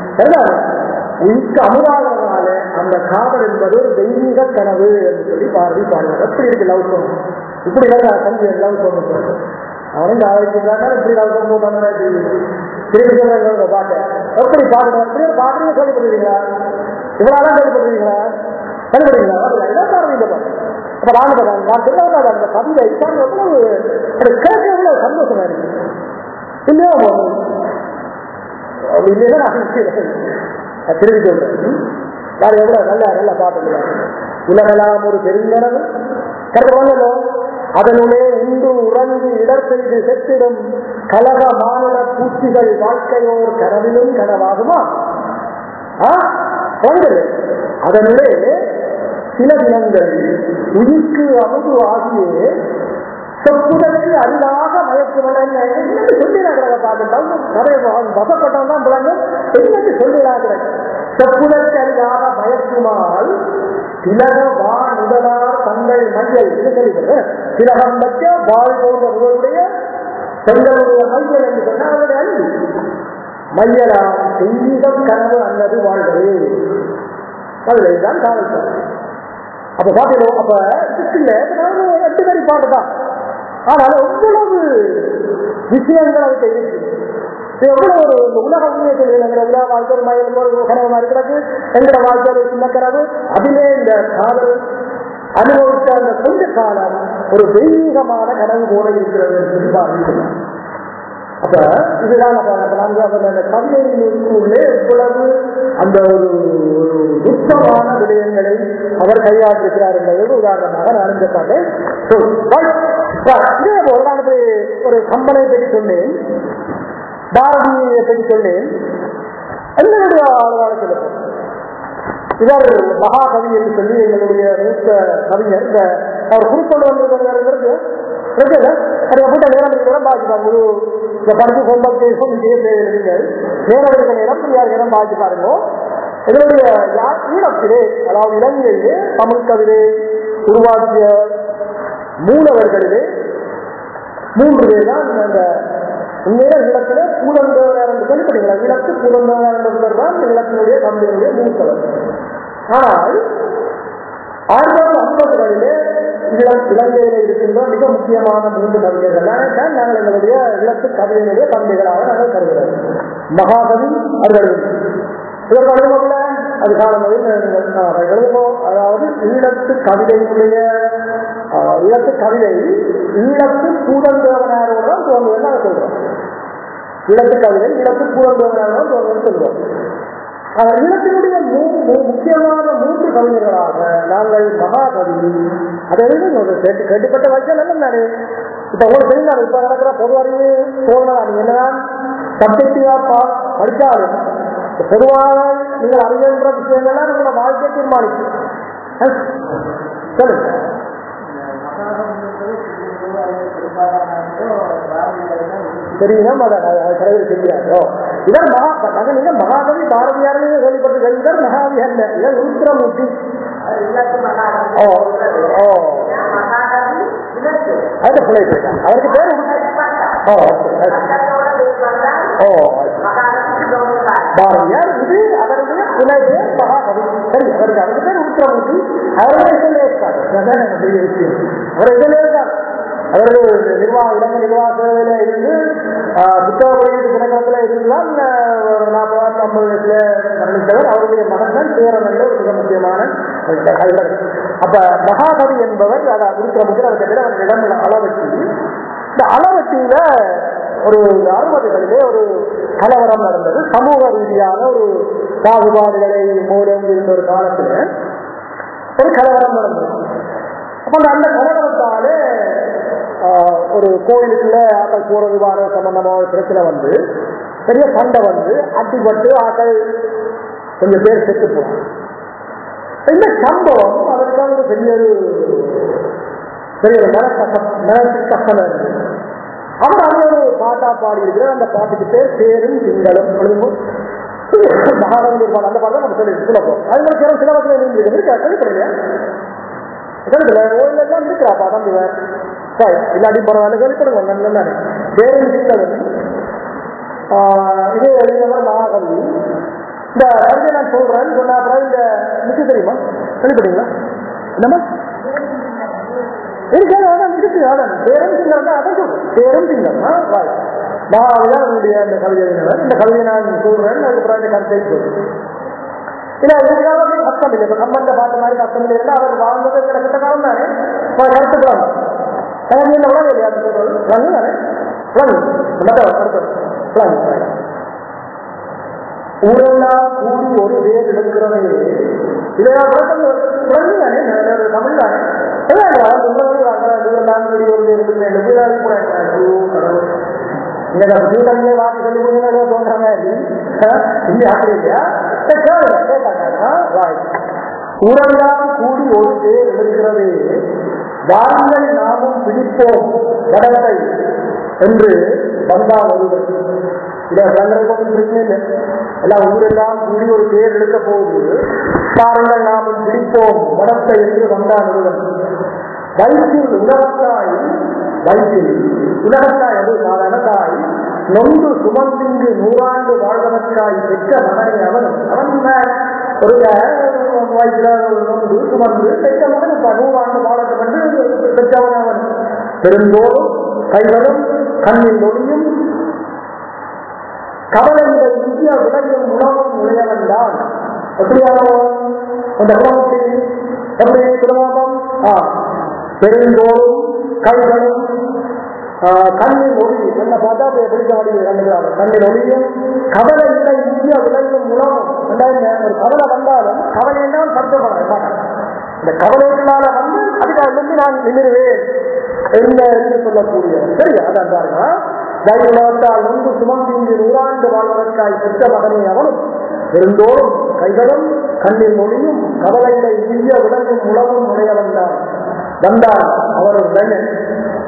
உயிர்க்கு அமுதாகிறதுனால அந்த காதல் என்பது ஒரு தெய்வீக கனவு என்று சொல்லி பார்வை பாடுவார் எப்படி இருக்கு லவ் சோம் இப்படி எல்லாம் தம்பி லவ் சோம் அவனும் ஆலோசிக்கிறாங்க இப்படி லவ் சோம் போட்டாங்க திருப்பி பாட்டு எப்படி பாடுறோம் எப்படி பாடுறீங்க கேள்விப்படுறீங்களா இவ்வளவுதான் கேள்விப்படுறீங்களா கேள்விப்படுறீங்களா இதான் பாருங்க இந்த பாட்டு அப்ப நான் சொல்றேன் நான் சொல்ல அந்த கவிதை எவ்வளவு கேட்க எவ்வளவு சந்தோஷமா இருக்கு இல்லையா அப்படி இல்லையா நான் திரும்பி சொல்றேன் வேற எவ்வளவு நல்ல நல்ல பாட்டு உலகெல்லாம் ஒரு பெருங்கனவு கருத்து அதனுடைய உண்டு உறங்கு இடர் செய்து செத்திடும் கலக மாநில பூச்சிகள் வாழ்க்கையோர் கனவிலும் கனவாகுமா அதனுடைய சில தினங்கள் உயிர்க்கு அமுது ஆகிய சொப்புதற்கு அரிதாக மயக்குவன என்னன்னு சொல்லிடாத பார்த்துட்டால் நிறைய வசப்பட்டவன் தான் பிள்ளைங்க என்னன்னு சொல்லிடாத சொப்புதற்கு அரிதாக மயக்குமால் திலக வா முதலார் தங்கள் மையல் இது சொல்லிக்கிறது திலகம் வச்ச வாழ் போன்ற உங்களுடைய பெண்களுடைய மையல் என்று சொன்னால் அவருடைய அன்பு மையலாம் தெய்வீகம் கனவு அல்லது வாழ்வது அதுதான் காவல் சொல்றேன் அப்ப பாத்தீங்களா அப்ப இதுக்குள்ள எட்டு வரி பாட்டுதான் ஆனால் எவ்வளவு விஷயங்கள் அதுக்கு இருக்கு எவ்வளவு ஒரு இந்த உலக உண்மையத்தில் எங்களோட உலக வாழ்க்கை ஒரு மயில் ஒரு கனவு மாதிரி கிடக்கு எங்களோட வாழ்க்கை ஒரு சின்ன கனவு அதிலே இந்த காதல் அனுபவித்த அந்த கொஞ்ச காலம் ஒரு தெய்வீகமான கனவு போல இருக்கிறது என்று பாருங்கள் அப்ப இதுதான் நான்கு அந்த கவிதையினுள்ளே எவ்வளவு அந்த ஒரு ஒரு நுட்பமான விடயங்களை அவர் கையாண்டிருக்கிறார் என்பதற்கு உதாரணமாக நான் இந்த பாட்டேன் இதே போல நான் ஒரு கம்பனை பற்றி சொன்னேன் பாரதியை பற்றி சொன்னேன் எங்களுடைய ஆளுவாக சொல்லுவோம் இவர் மகாகவி என்று சொல்லி எங்களுடைய மூத்த கவிஞர் இந்த அவர் குறிக்கொண்டு வந்திருக்கிறது இருக்குல்ல அது கூட்ட நேரம் இருக்கிற நேரம் பாக்கி பாருங்க ஒரு இந்த படிச்சு ஹோம்ஒர்க் பேசும் இதே நீங்கள் நேரம் இருக்கிற நேரம் ஃப்ரீயாக நேரம் பாக்கி பாருங்க இதனுடைய யா- ஈழத்திலே அதாவது இலங்கையிலே தமிழ் கவிதை உருவாக்கிய மூலவர்களிலே மூன்று பேர் தான் அந்த உண்மையில ஈழத்திலே பூலந்தோழர் என்று கேள்விப்பட்டீங்களா ஈழத்து பூலந்தோழர் என்பவர் தான் ஈழத்தினுடைய தமிழனுடைய மூத்தவர் ஆனால் ஆயிரத்தி ஐம்பதுகளிலே இளம் இலங்கையில இருக்கின்ற மிக முக்கியமான மூன்று கவிஞர்கள் தான் நாங்கள் எங்களுடைய இலத்து கவிதையினுடைய தந்தைகளாக நாங்கள் கருதுகிறோம் மகாகவி அவர்கள் இதற்கு அனுபவம்ல அது காலங்களில் எழுதுவோம் அதாவது ஈழத்து கவிதையினுடைய ஆஹ், ஈழத்து கவிதை ஈழத்து பூதந்தேவனாரோட தான் துவங்குவதுன்னு நாங்கள் சொல்றோம் ஈழத்து கவிதை ஈழத்து பூதந்தேவனாரோட தான் துவங்குவதுன்னு சொல்லுவோம் ஆஹ், ஈழத்தினுடைய மூ- மூ- முக்கியமான மூன்று கவிஞர்களாக நாங்கள் மகாகவி அதை எழுதி கேட்டு கேட்டுப்பட்ட வச்சா நல்ல தானே இப்ப உங்களுக்கு தெரியும் இப்ப நடக்கிற பொது அறிவு சோதனை நீங்க என்னதான் சப்ஜெக்டிவா படித்தாலும் பொதுவாக நீங்கள் அறிகின்ற விஷயங்கள்லாம் உங்களோட வாழ்க்கையை தீர்மானிக்கும் அஹ், சொல்லுங்க தெரியும் அதை தலைவர் தெரியாதோ இவர் மகா நாங்கள் நீங்க மகாகவி பாரதியாரையும் கேள்விப்பட்டு இவர் மகாவி அல்ல இவர் உருத்திரமூர்த்தி ஓ ஓ அது பிள்ளை போயிட்டான் அவருக்கு பேர் ஓ ஓ பாரதியார் இது அவருடைய துணை பேர் மகாகவி சரி அவருக்கு அவருக்கு பேர் உருத்திரமூர்த்தி அவருடைய இதில் இருக்கார் அதான் எனக்கு பெரிய விஷயம் அவர் இதில் இருக்கார் அவர்கள் நிர்வாக இலங்கை நிர்வாக சேவையில இருந்து ஆஹ், புத்தக வெளியீட்டு தினகரத்துல இருந்துதான் ஆஹ், ஒரு நாற்பது ஐம்பது வயசுல மரணித்தவர் அவருடைய மகன் தான் சேரனல்ல ஒரு மிக முக்கியமான கவிஞர். அப்ப மகாகவி என்பவர் அதை உருத்திரமூர்த்தி அவருக்கு பேர் அவர் இடம் அளவட்டி இந்த அளவட்டியில ஒரு அறுபதுகளிலே ஒரு கலவரம் நடந்தது சமூக ரீதியான ஒரு பாகுபாடுகளை மூலம் இருந்த ஒரு காலத்துல ஒரு கலவரம் நடந்தது அப்ப அந்த அந்த கலவரத்தாலே ஆஹ், ஒரு கோயிலுக்குள்ள ஆக்கள் போறது வார சம்பந்தமா ஒரு பிரச்சனை வந்து பெரிய சண்டை வந்து அடிபட்டு ஆக்கள் கொஞ்சம் பேர் செத்து போனாங்க இந்த சம்பவம் அவருக்கு ஒரு பெரிய ஒரு பெரிய ஒரு மன கஷ்டம் மனசு கஷ்டம் இருந்தது அவர் அங்கே ஒரு பாட்டா பாடி இருக்கிற அந்த பாட்டுக்கு பேர் சேரும் திங்களும் எழுதும் மகாநதி பாடம் அந்த பாடம் நம்ம சொல்லி சொல்லப்போம் அது மாதிரி சில சிலவத்தில் இருந்துருக்கு கழிப்படையா கழிப்பல ஓய்வுல எல்லாம் இருக்கிறா பாடம் இவர் சரி இல்லாட்டி பரவாயில்ல கழிப்படுங்க நல்ல தானே சேரும் திங்களும் ஆஹ் இது எழுதியவர் மகாகவி இந்த கவிதை நான் சொல்றேன் சொன்ன அப்புறம் இந்த மிக்க தெரியுமா கேள்விப்பட்டீங்களா என்னம்மா இருக்காது அதான் இருக்கு அதான் பேரும் சிங்கம் தான் அதான் சொல்றேன் பேரும் சிங்கம் வாய் மகாவிதான் என்னுடைய அந்த கவிதை எழுதினவர் இந்த கவிதையை நான் சொல்றேன் அதுக்கப்புறம் இந்த கருத்தை சொல்றேன் இல்ல இதுக்காக அப்படி கஷ்டம் இல்லை இப்ப கம்மண்ட பாட்டு மாதிரி கஷ்டம் இல்லை இருந்தா அவர் வாழ்ந்தது கிட்ட காலம் தானே கருத்துக்கலாம் எனக்கு என்ன உலகம் இல்லையா அது சொல்றது விளங்கு தானே விளங்கு மற்ற அடுத்தது விளங்கு ஊரெல்லாம் கூடி ஒரு வேர் எடுக்கிறதே இதெல்லாம் விளக்கம் விளங்கு தானே நல்ல தமிழ் தானே ஊரெல்லாம் கூடி ஒரு வேர் எடுக்கிறேன் இந்த கம்ப்யூட்டர்லயே வாக்கு சொல்லி கொடுங்க தோன்றாங்க இல்ல அப்படி இல்லையா உரெல்லாம் கூடி ஒரு பேர் இருக்கிறது வாருங்கள் நாமும் பிடிப்போம் வடத்தை என்று வந்தால் ஒருவர் இதை சங்கரகம் பிரச்சனை இல்லை எல்லாம் ஊரெல்லாம் கூடி ஒரு பேர் எடுக்க போகுது பாருங்கள் நாமும் பிடிப்போம் வடத்தை என்று வந்தால் ஒருவர் வயிற்றில் உலகத்தாய் வயிற்றில் உலகத்தாய் அது சாதாரண தாய் நொந்து சுமந்திங்கு நூறாண்டு வாழ்வதற்காய் பெற்ற மகனை அவன் அவன் ஒரு வயசுல நொந்து சுமந்து பெற்ற மகன் இப்ப நூறாண்டு வாழப்பட்டு பெற்றவன் அவன் பெருந்தோறும் கைகளும் கண்ணில் நொடியும் கவலைகள் இந்திய விளையும் உணவும் உழையவன் தான் எப்படியானவன் அந்த உணவுக்கு எப்படி திருமணம் ஆ பெருந்தோறும் கைகளும் கண்ணில் ஒளி என்ன பார்த்தா போய் பிடிக்க மாட்டேங்குது கண்ணுக்கு கண்ணில் ஒளியும் கவலை இல்லை இந்திய விளையும் உணவும் ரெண்டாயிரம் ஒரு கவலை வந்தாலும் கவலை என்ன படுத்தப்பட மாட்டான் இந்த கவலைகளால வந்து அதுக்காக வந்து நான் நிமிருவேன் என்ன என்று சொல்லக்கூடிய சரி அதான் பாருங்க உலகத்தால் முன்பு சுமந்திங்கு நூறாண்டு வாழ்வதற்காய் பெற்ற மகனே அவனும் பெருந்தோறும் கைகளும் கண்ணில் மொழியும் கவலைகளை இந்திய விலங்கும் உணவும் உடையவன் தான் வந்தார் அவர் ஒரு தன்யன்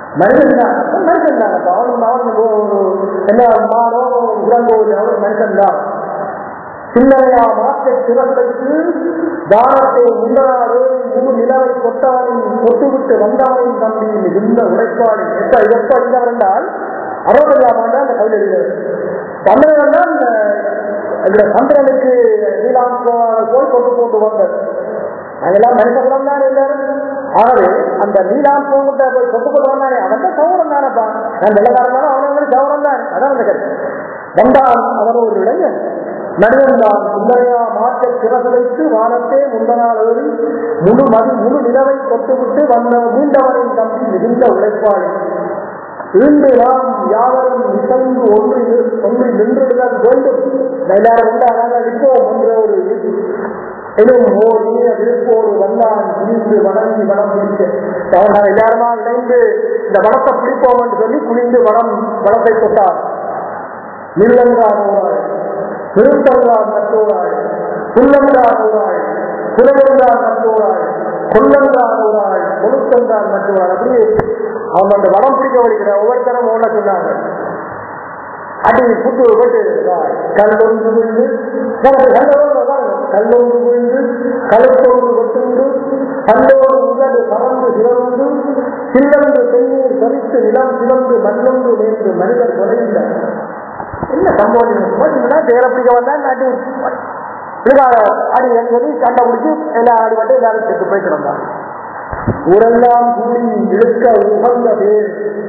மனிதன் தான் மனிதன் தான் அவன் அவன் ஒரு என்ன மாடோ குரங்கோ அவன் மனிதன் தான் சின்னையா மாற்றை சிறந்தற்கு தானத்தை முன்னராறு முழு நிலவை தொட்டவனின் தொட்டுவிட்டு வந்தவனின் தம்பி மிகுந்த உழைப்பாளி எப்ப எப்ப அறிந்தவர் என்றால் அறுபதாம் ஆண்டு அந்த கவிதை எழுதியவர் தமிழர்கள் தான் இந்த சந்திரனுக்கு நீலாம் போய் கொண்டு போட்டு வந்தது அதெல்லாம் மனித குலம் தான் எல்லாரும் ஆகவே அந்த நீலாம் போங்கிட்ட போய் கொண்டு கொண்டு வந்தானே அவன் தான் சௌரம் தானப்பா நான் வெள்ளக்காரனாலும் அவனும் சௌரம் தான் அதான் அந்த கருத்து வந்தான் அவன் ஒரு இளைஞன் மனிதன் தான் உண்மையா மாற்ற சிறகுலைத்து வானத்தே முந்தனால் ஏறி முழு மதி முழு நிலவை தொட்டுவிட்டு வந்த மீண்டவனின் தம்பி மிகுந்த உழைப்பாளி இன்று நாம் யாவரும் இசைந்து ஒன்று ஒன்று நின்றுதான் வேண்டும் எல்லாரும் வந்து நாங்கள் நிற்போம் என்ற ஒரு எனும் ஓர் நீர விருப்போடு வந்தான் குனிந்து வணங்கி வனம் பிடிக்க அவன் எல்லாருமா இணைந்து இந்த வனத்தை பிடிப்போம் என்று சொல்லி குனிந்து வனம் வனத்தை தொட்டார் நில்லங்கார் ஓராய் திருத்தங்கார் நட்டோராய் புல்லங்கார் ஓராய் புலவங்கார் நட்டோராய் கொல்லங்கார் ஓராய் கொழுத்தங்கார் நட்டோராய் அப்படியே அவன் அந்த வனம் பிடிக்க வலிக்கிற ஒவ்வொருத்தரும் ஓட சொன்னாங்க அடி புட்டு போட்டு கல்லொன்று விழுந்து கல்லொன்று விழுந்து கழுத்தொன்று கொட்டுண்டு கல்லோடு உதடு பறந்து சிறந்து சில்லந்து செய்நீர் சரித்து நிலம் சிவந்து மண்ணொன்று நேர்ந்து மனிதர் தொலைந்த என்ன சம்பவம் தேர பிடிக்க வந்தா நாட்டு அடி சொல்லி சண்டை பிடிச்சி எல்லா ஆடி மட்டும் எல்லாரும் செத்து போயிட்டு வந்தான் ஊரெல்லாம் கூடி இழுக்க உகந்த பேர்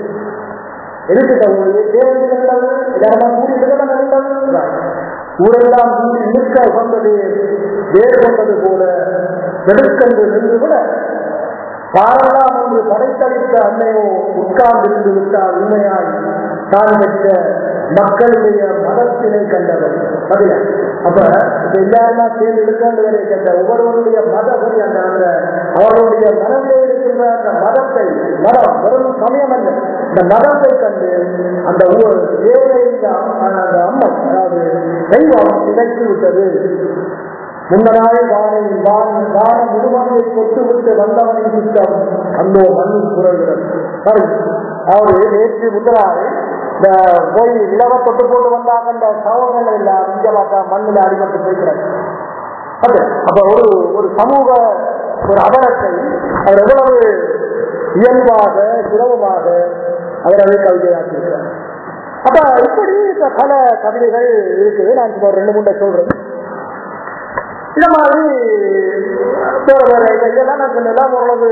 ஊரெல்லாம் கூடி இழுக்க உகந்தது வேறு கொண்டது போல வெடுக்கென்று நின்று விட பாரெல்லாம் ஒன்று படைத்தளித்த அன்னையோ உட்கார்ந்திருந்து விட்டால் உண்மையாய் தான் பெற்ற மக்களுடைய மதத்தினை கண்டவர் பதில அப்ப இப்ப எல்லாருமா சேர்ந்து இருக்காண்டு வரை கண்ட ஒவ்வொருவருடைய மதபடி அந்த அந்த அவர்களுடைய மனதிலே இருக்கின்ற அந்த மதத்தை மதம் வெறும் சமயம் அல்ல இந்த மதத்தை கண்டு அந்த ஏழை அந்த அம்மை அதாவது தெய்வம் கிடைத்து விட்டது முன்னராய் வானை வான் வான முழுவதை கொட்டுவிட்டு வந்தவனின் சுத்தம் அந்த மண்ணில் குறைகிறது சரி அவரு நேற்று முன்னராய் இந்த போய் நிலவ தொட்டு போட்டு வந்தாங்க அந்த சவங்கள் எல்லாம் இங்க பார்த்தா மண்ணில் அடிபட்டு போய்க்கிறாங்க அது அப்ப ஒரு ஒரு சமூக ஒரு அபரத்தை அவர் எவ்வளவு இயல்பாக சுலபமாக அவர் அதை கவிதையாக்கியிருக்கிறார் அப்ப இப்படி பல கவிதைகள் இருக்குது நான் இப்போ ரெண்டு மூணு சொல்றேன் இந்த மாதிரி வேற வேற இதெல்லாம் நான் சொன்னெல்லாம் ஓரளவு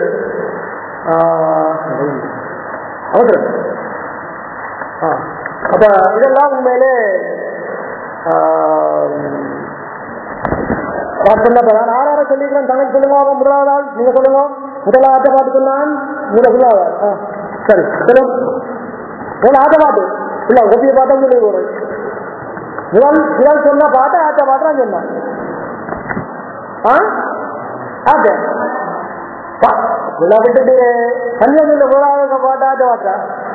அவசரம் அப்ப இதெல்லாம் உண்மையிலே நான் சொன்னப்ப நான் ஆறார சொல்லிக்கிறேன் தமிழ் சொல்லுங்க அவன் முதலாவது ஆள் நீங்க சொல்லுங்க முதல் ஆட்ட பாட்டு சொன்னான் மூல முதலாவது ஆள் ஆ சரி சொல்லுங்க முதல் ஆட்ட பாட்டு இல்ல ஒப்பிய பாட்டம் சொல்லி ஒரு முதல் முதல் சொன்ன பாட்டு ஆட்ட பாட்டு நான் சொன்னான் ஆ ஆட்ட விட்டுட்டு கன்னியாகுமரி முதலாவது பாட்டு ஆட்ட பாட்டா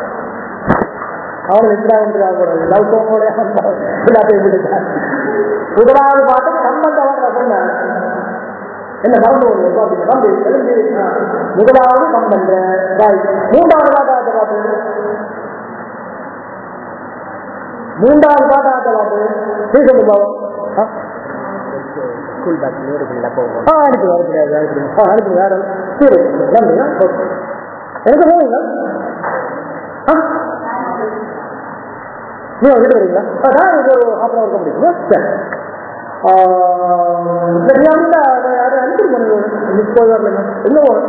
அவன் நித்ராக லவ் சோமோட எல்லாத்தையும் விட்டுட்டான் முதலாவது பாட்டு சம்பந்தம் சொன்னான் என்ன மறந்து வந்து தம்பி தெரிஞ்சு முதலாவது சம்பந்த மூன்றாவது பாட்டு ஆட்ட பாட்டு மூன்றாவது பாட்டு ஆட்ட பாட்டு நீ சொல்லு பாவம் ஸ்கூல் பஸ் நூறுக்குள்ள போகும் ஆ அனுப்பி வர முடியாது அனுப்பி ஆ அனுப்பி வேற சரி நன்றியா ஓகே எனக்கு போவீங்க ஆ நீங்க வந்துட்டு வரீங்களா அதான் இது ஒரு ஹாஃப் அன் அவர் இருக்க முடியுமா சரி இந்த ரியாமில் யாரும் அனுப்பி பண்ணுங்க மிஸ் போயிடலாம் என்ன போகணும்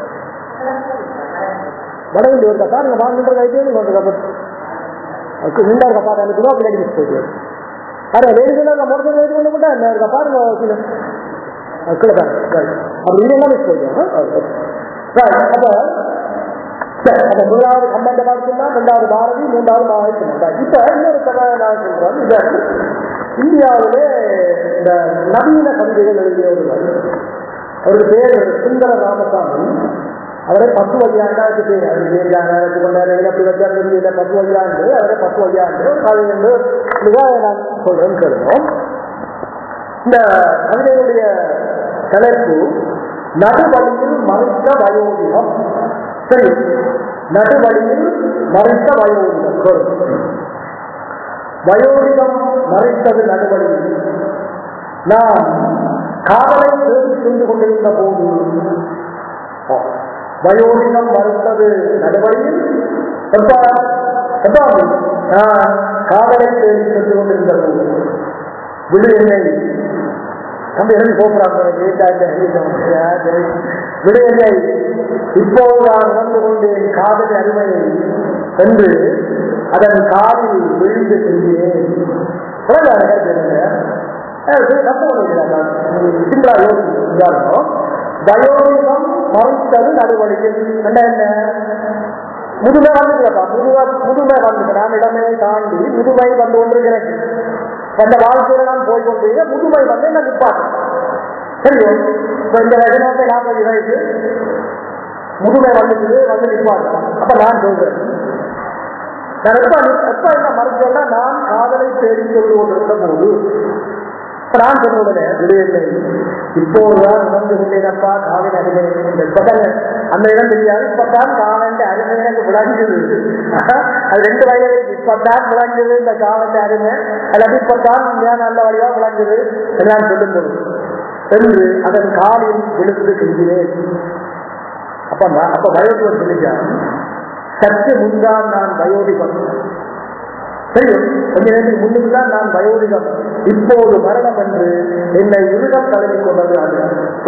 வடகிண்டி ஒரு கப்பா நீங்கள் வாங்கிட்டு கைட்டு நீங்கள் வந்து கப்பா அதுக்கு முண்டா இருக்க பாட்டு அனுப்பிடுவோம் பின்னாடி மிஸ் போயிட்டு அரே லேடிஸ் எல்லாம் மோட்டர் சைக்கிள் கொண்டு போட்டா என்ன இருக்கா பாருங்க கீழே கீழே பாருங்க அப்படி இல்லைன்னா மிஸ் போயிடுவோம் அப்போ சரி அப்ப முதலாவது கம்பெண்ட் பார்த்தோம்னா ரெண்டாவது பாரதி மூன்றாவது பாரதி இப்ப இன்னொரு கதை நான் சொல்றேன் இது இந்தியாவிலே இந்த நவீன கவிதைகள் எழுதிய ஒரு அவருக்கு பேர் சுந்தர ராமசாமி அவரே பத்து வகையாண்டாச்சு பேர் அவர் பேர் யாராவது கொண்டாரு அப்படி வச்சாரு இல்லை பத்து வகையாண்டு அவரே பத்து வகையாண்டு ஒரு கதை என்று இதுதான் நான் சொல்றேன்னு சொல்லுவோம் இந்த கவிதையுடைய தலைப்பு நடுவழியில் மறுத்த வயோதிகம் சரி நடுவழியில் மறைத்த வயோதிகம் வயோதிகம் மறைத்தது நடுவழியில் நான் காதலை தேடி சென்று கொண்டிருந்த போது வயோதிகம் மறுத்தது நடுவழியில் எப்ப எப்ப நான் காதலை தேடி சென்று கொண்டிருந்த போது விடு என்னை நம்ம எழுதி போகிறாங்க விடு என்னை இப்போது நான் உணர்ந்து கொண்டேன் காதலி அருமையை என்று அதன் காலில் விழுந்து சென்றேன் சிம்பிளா யோசிக்கும் வயோதிகம் மறைத்தது நடுவழியில் என்ன முதுமை வந்துக்கிறப்பா முதுமை முதுமை வந்து நான் இடமே தாண்டி முதுமை வந்து கொண்டிருக்கிறேன் அந்த வாழ்க்கையில நான் போய் கொண்டு முதுமை வந்து என்ன நிப்பாட்டு தெரியும் இப்ப இந்த வயசுல நாற்பது வயசு முதுமை வந்துக்குது வந்து நிப்பாட்டு அப்ப நான் சொல்றேன் நான் எப்ப எப்ப என்ன மறுத்தேன்னா நான் காதலை தேடி சொல்லி கொண்டிருந்த போது நான் சொன்ன உடனே விடுவில்லை இப்போதுதான் உணர்ந்து கொண்டேனப்பா காவின் அருமை இப்பதான் அந்த இடம் தெரியாது இப்பதான் காலண்ட அருமை எனக்கு விளங்குது அது ரெண்டு வயது இப்பதான் விளங்குது இந்த காலண்ட அருமை அல்லது இப்பதான் நான் நல்ல வழியா விளங்குது நான் சொல்லும் போது என்று அதன் காலில் விழுந்து செல்கிறேன் அப்ப அப்ப வயோதிகம் சொல்லிச்சான் சற்று முன்தான் நான் வயோதிகம் தெரியும் கொஞ்ச நேரத்துக்கு முன்னுக்கு தான் நான் வயோதிகம் இப்போது மரணம் என்று என்னை இருகம் தழுவி கொண்டது அது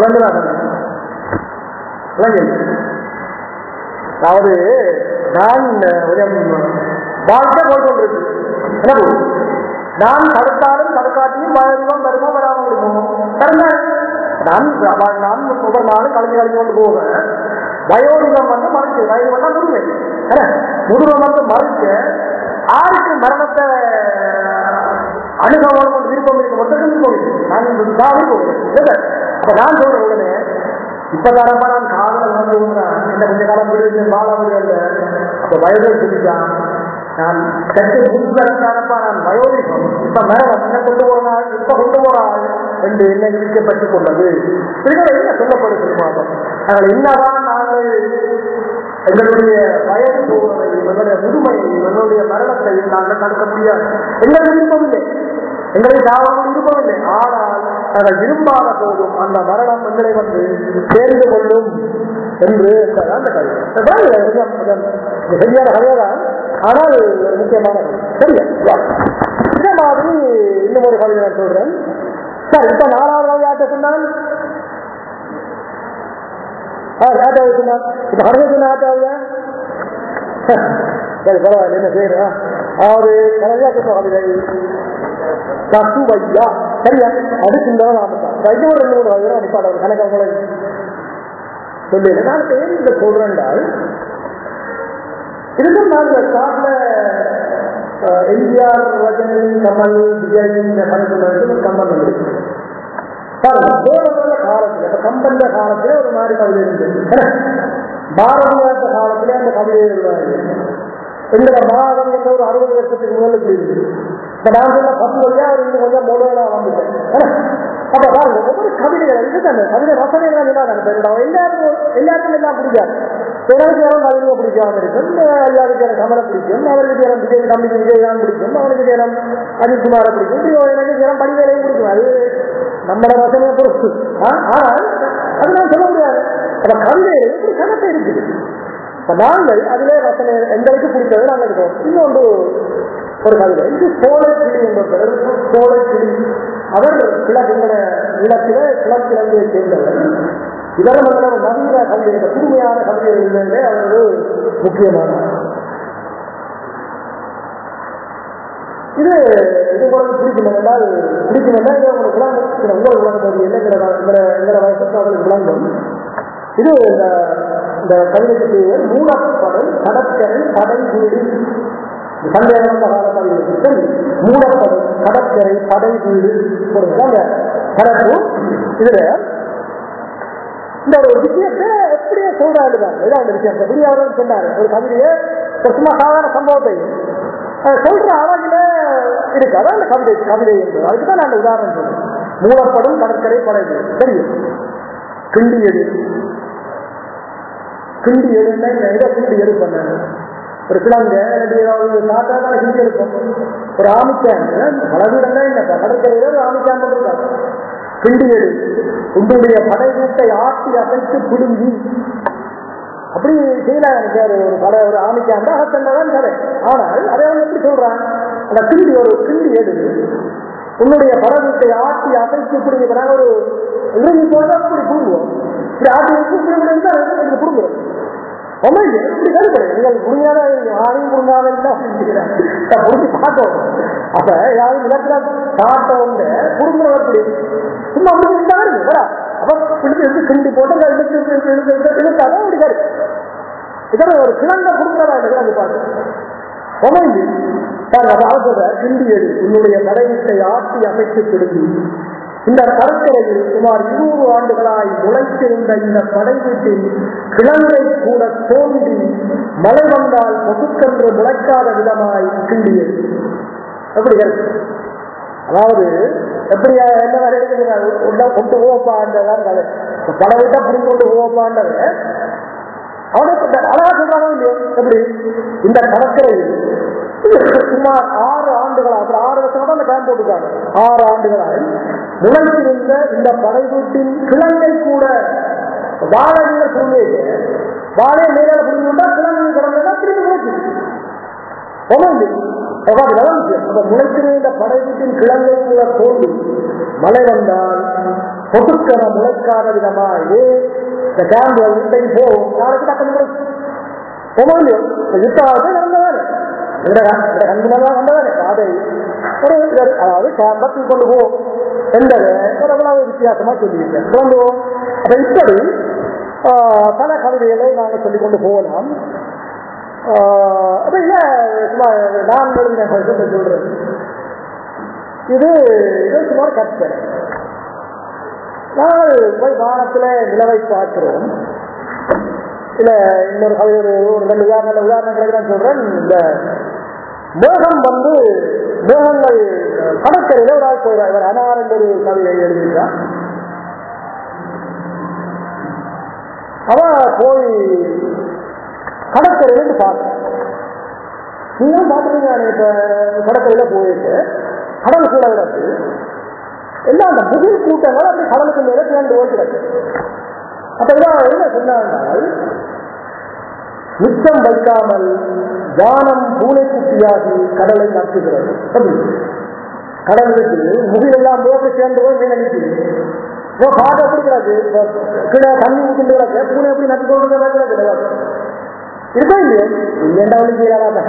அதாவது நான் கொஞ்சம் வாழ்க்கை போய் கொண்டிருக்கு என்ன நான் தடுத்தாலும் தடுக்காட்டியும் வயோதிகம் வருமோ வராமல் இருக்குமோ தடுந்தால் நான் நான் ஒவ்வொரு நாளும் கலந்து கலந்து கொண்டு போவேன் வயோதிகம் வந்து மறுச்சு வயது வந்தா முதுமை முதுமை வந்து மறுக்க ஆருக்கு மரணத்தை அணுகவனம் விருப்பம் இருக்க மொத்தத்தில் போயிடுச்சு நான் சாவி போயிடுச்சு அப்ப நான் சொல்ற உடனே இப்பதானப்பா நான் காதல வந்து என்ன கொஞ்ச காலம் விடுவிச்சு வாழ முடியல அப்ப வயதில் சொல்லிட்டான் நான் சற்று முன்தானப்பா நான் வயோதிகம் இப்ப மரணம் என்ன கொண்டு போறாள் இப்ப கொண்டு போறாள் என்று என்ன விதிக்கப்பட்டுக் கொண்டது இதுகளை என்ன சொல்லப்படுது மாதம் அதனால் என்னதான் நாங்கள் எங்களுடைய வயது போவதை எங்களுடைய முதுமையை எங்களுடைய மரணத்தை நாங்கள் தடுக்க முடியாது எங்களுக்கு விருப்பமில்லை எங்களை சாவம் விருப்பமில்லை ஆனால் நாங்கள் விரும்பாத போதும் அந்த மரணம் எங்களை வந்து சேர்ந்து கொள்ளும் என்று அந்த கதை சரியான கதைதான் ஆனால் ஒரு முக்கியமான சரியா இதே மாதிரி இன்னும் ஒரு கவிதை நான் சொல்றேன் சார் இப்ப நாலாவது கவிதை யார்கிட்ட சொன்னான் யார்கிட்ட சொன்னான் இப்ப கவிதை சொன்ன யார்கிட்ட சரி பரவாயில்ல என்ன செய்யறா அவரு கவிதையா சொன்ன கவிதை பசுவையா சரியா அது சிந்தனை நாமத்தான் இன்னும் ரெண்டு மூணு கவிதை அனுப்பாடு அவர் கணக்கு சொல்லி நான் ஏன் இந்த சொல்றேன்டால் இதுக்கும் நான் இந்த ஸ்டார்ட்ல எம்ஜிஆர் ரஜினி கமல் விஜய் இந்த கணக்கு கம்பன் இருக்கு காலத்துல இப்ப கம்பந்த காலத்துல ஒரு மாதிரி கவிதை இருந்தது பாரதியாத்த காலத்துல அந்த கவிதை எழுதுவாங்க எங்களோட மாதம் என்ற ஒரு அறுபது வருஷத்துக்கு முதல்ல இப்படி இருக்கு இப்ப நான் சொன்ன பத்து வழியா அவர் இன்னும் கொஞ்சம் மொழிகளா வந்துட்டேன் அப்ப பாருங்க ஒவ்வொரு கவிதைகள் இருக்கு அந்த கவிதை ரசனைகள் எல்லாம் நான் எல்லாருக்கும் எல்லாருக்கும் எல்லாம் பிடிக்காது எனக்கு யாரும் கவிதையை பிடிக்காம இருக்கும் எல்லாருக்கும் எனக்கு கமலை பிடிக்கும் அவருக்கு எனக்கு விஜய் தம்பிக்கு விஜய் தான் பிடிக்கும் அவனுக்கு ஜனம் அஜித்குமாரை பிடிக்கும் எனக்கு ஜனம் படிவேலையும் பிடிக்கும் அது நம்மளோட ரசனையை பொறுத்து ஆனால் அது நான் சொல்ல முடியாது அப்ப கவிதை எப்படி கணக்கு இருக்குது இப்ப நாங்கள் அதிலே ரசனை எங்களுக்கு பிடிச்சது நாங்கள் இருக்கோம் இன்னொன்று ஒரு கவிதை இது சோழக்கிளி என்ற பெயர் சோழக்கிளி அவர் கிழக்குங்கிற நிலத்தில கிழக்கிழங்கையை சேர்ந்தவர் இதெல்லாம் வந்து நவீன கவிதை இந்த புதுமையான கவிதை எழுதுறதே அவர் ஒரு முக்கியமான இது இது உங்களுக்கு பிடிக்கும் என்றால் பிடிக்கும் என்றால் இது உங்களுக்கு விளங்கும் இது உங்கள் விளங்கும் என்னங்கிற எங்கிற வயசுக்கு அவர்களுக்கு விளங்கும் இது இந்த இந்த கவிதைக்கு பெயர் மூடப்படல் கடற்கரை கடை வீடு சந்தேகம் கால கவிதை மூடப்படல் கடற்கரை கடை வீடு ஒரு கடற்கரை இதுல இந்த ஒரு விஷயத்தை எப்படியே சொல்றாரு இதான் இந்த விஷயத்தை எப்படி அவர்கள் சொன்னாரு ஒரு கவிதையை ஒரு சும்மா சாதாரண சம்பவத்தை சொல்ற அளவில் இருக்கு அதான் அந்த கவிதை கவிதை என்பது அதுக்கு தான் நான் உதாரணம் சொல்றேன் மூடப்படும் கடற்கரை படைவு தெரியும் கிண்டியது கிண்டி எடுன்னா இதை கிண்டி எடுப்பேன் ஒரு கிழங்க இல்லாட்டி ஏதாவது சாப்பிட்டா கிண்டி எடுப்போம் ஒரு ஆமிக்காங்க பலவீடம் தான் இல்லை கடற்கரையில ஒரு ஆமிக்கான் இருக்காங்க கிண்டி எடு உங்களுடைய படை வீட்டை ஆட்டி அசைத்து பிடுங்கி அப்படி செய்யலாம் எனக்கு அது ஒரு பல ஒரு ஆமிக்காண்ட அகத்தண்டதான் கதை ஆனால் அதை அவன் எப்படி சொல்றான் அந்த கிண்டி ஒரு கிண்டி எடு உன்னுடைய படத்தை ஆட்டி அசைத்து இப்படி நாங்கள் ஒரு இறுதி போட்டா இப்படி புடுங்குவோம் இப்படி ஆட்டி வச்சு இப்படி இப்படி இருந்தா எனக்கு புடுங்குறோம் ஒன்றும் இப்படி கருப்படு நீங்கள் புரியாத ஆணையும் புரியாத புரிஞ்சு பார்த்தோம் அப்ப ஏதாவது நிலத்துல காட்டவங்க புடுங்குறவர் எப்படி சும்மா அப்படி இருந்தா இருக்கு அப்ப இழுத்து இழுத்து கிண்டி போட்டு அந்த இழுத்து இழுத்து இழுத்து இழுத்து இழுத்தாதான் அப்படி கரு இதோட ஒரு கிழங்க புடுங்குறதா இருக்கு அது பார்த்து ஒமைந்து அவசர கிண்டி எடு உன்னுடைய தலையீட்டை ஆட்டி அசைத்து பிடுங்கி இந்த கடற்கரையில் சுமார் இருநூறு ஆண்டுகளாய் முளைத்திருந்த இந்த படை வீட்டில் கிழங்கை கூட தோண்டி மழை வந்தால் பொசுக்கென்று முளைக்காத விதமாய் கிண்டியது எப்படி கருத்து அதாவது எப்படி என்ன வேலை உள்ள கொண்டு போவாப்பான்றதான் கதை பல விட்டா புரிந்து கொண்டு போவாப்பான்றத அவனுக்கு அழகா சொல்றானோ இல்லையோ எப்படி இந்த கடற்கரையில் சுமார் ஆறு ஆண்டுகளா அப்புறம் ஆறு வருஷம் அந்த கேம்ப் போட்டுருக்காங்க ஆறு ஆண்டுகளாய் முளைத்திருந்த இந்த படைவீட்டின் கிழங்கை கூட வாழைகள் புரிஞ்சு வாழை மேல புரிஞ்சுட்டா கிழங்கு கிடந்தா திரும்பி போச்சு முளைத்திருந்த படைவீட்டின் கிழங்கை கூட தோண்டி மழை வந்தால் பொதுக்கன முளைக்காத விதமா இதே இந்த கேம்ப் வீட்டை போகும் நாளைக்கு டக்கு போகலையோ யுத்தாவது நடந்ததானே கண்குணமாக வந்ததானே பாதை ஒரு அதாவது கேம்பஸ் கொண்டு போ என்பதை ஒரு அவ்வளவு வித்தியாசமா சொல்லியிருக்கேன் கொண்டு அப்ப இப்படி பல கவிதைகளை நாங்கள் சொல்லிக் கொண்டு போகலாம் அப்ப இல்ல சும்மா நான் எழுதின சொல்றேன் இது இது சுமார் கற்பனை நாங்கள் போய் வானத்துல நிலவை பார்க்கிறோம் இல்ல இன்னொரு கவிதை ஒரு ஒரு ரெண்டு உதாரணம் உதாரணங்களுக்கு நான் சொல்றேன் இந்த மேகம் வந்து மேகங்கள் கடற்கரையில ஒரு ஆள் போயிடா இவர் அனார் என்ற ஒரு கவிதை எழுதியிருக்கான் அவ போய் கடற்கரையில இருந்து பார்த்தேன் நீங்களும் பார்த்துருக்கீங்க இப்ப கடற்கரையில போயிட்டு கடல் கூட கிடக்கு எல்லாம் அந்த புதிர் கூட்டங்கள் அப்படி கடலுக்கு மேல சேர்ந்து ஓடி கிடக்கு அப்ப இதான் என்ன சொன்னால் மிச்சம் வைக்காமல் வானம் பூனை குட்டியாகி கடலை நட்டுகிறது கடலுக்கு முகில் எல்லாம் போட்டு சேர்ந்து போய் மீன் அடிச்சு இப்போ பாதை எப்படி கிடக்கு கீழே தண்ணி ஊற்றிட்டு கிடக்கு பூனை எப்படி நட்டு கொண்டு கிடக்கு இருக்கா இல்லையோ இல்லைண்டா ஒளி செய்யலாம்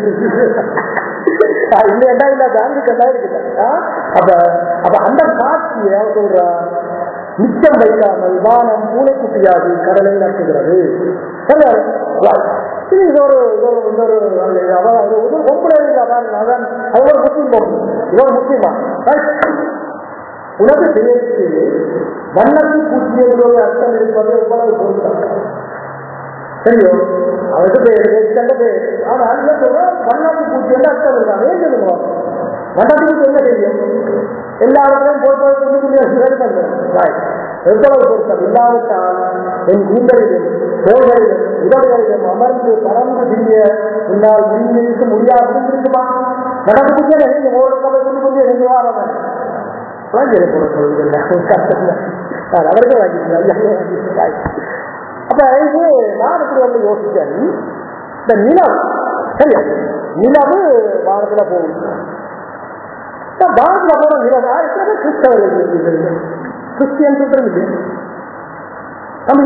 இல்லைண்டா இல்ல பேங்கு கண்டா இருக்குதா அப்ப அப்ப அந்த காட்சியை சொல்றா மிச்சம் வைக்காமல் வானம் பூனைக்குட்டியாகி கடலை நட்டுகிறது இது இது ஒரு இது ஒரு இன்னொரு அதான் ஒரு ஒப்படை அதான் அதான் அது ஒரு முஸ்லீம் பொருள் இது ஒரு முஸ்லீமா உலக திரைக்கு வண்ணத்து பூச்சியங்களோட அர்த்தம் இருப்பது எவ்வளவு பொருத்தம் சரியோ அவருக்கு பேர் கண்ட பேர் ஆனால் என்ன சொல்றோம் வண்ணாத்தி பூச்சி வந்து அர்த்தம் இருக்காங்க ஏன் சொல்லுவோம் வண்ணாத்தி பூச்சி என்ன தெரியும் எல்லா இடத்துலையும் போய் போய் கொண்டு கொண்டு எவ்வளவு பொருத்தம் இல்லாவிட்டால் என் கூந்தலிலும் தோள்களிலும் உடல்களிலும் அமர்ந்து பறந்து திரிய உன்னால் முடிந்திருக்க முடியாது முடிந்திருக்குமா நடந்து பூச்சியை நீங்க ஓடு கதை கொண்டு கொண்டு நீங்க வாரம் அவருக்கு வாங்கிக்கிறார் அப்ப இது நான் இப்படி வந்து யோசிச்சேன் இந்த நிலம் சரியா நிலவு வானத்துல போகும் வானத்துல போற நிலவா எத்தனை கிறிஸ்தவர்கள் கிறிஸ்டியன் சொல்றது நம்ம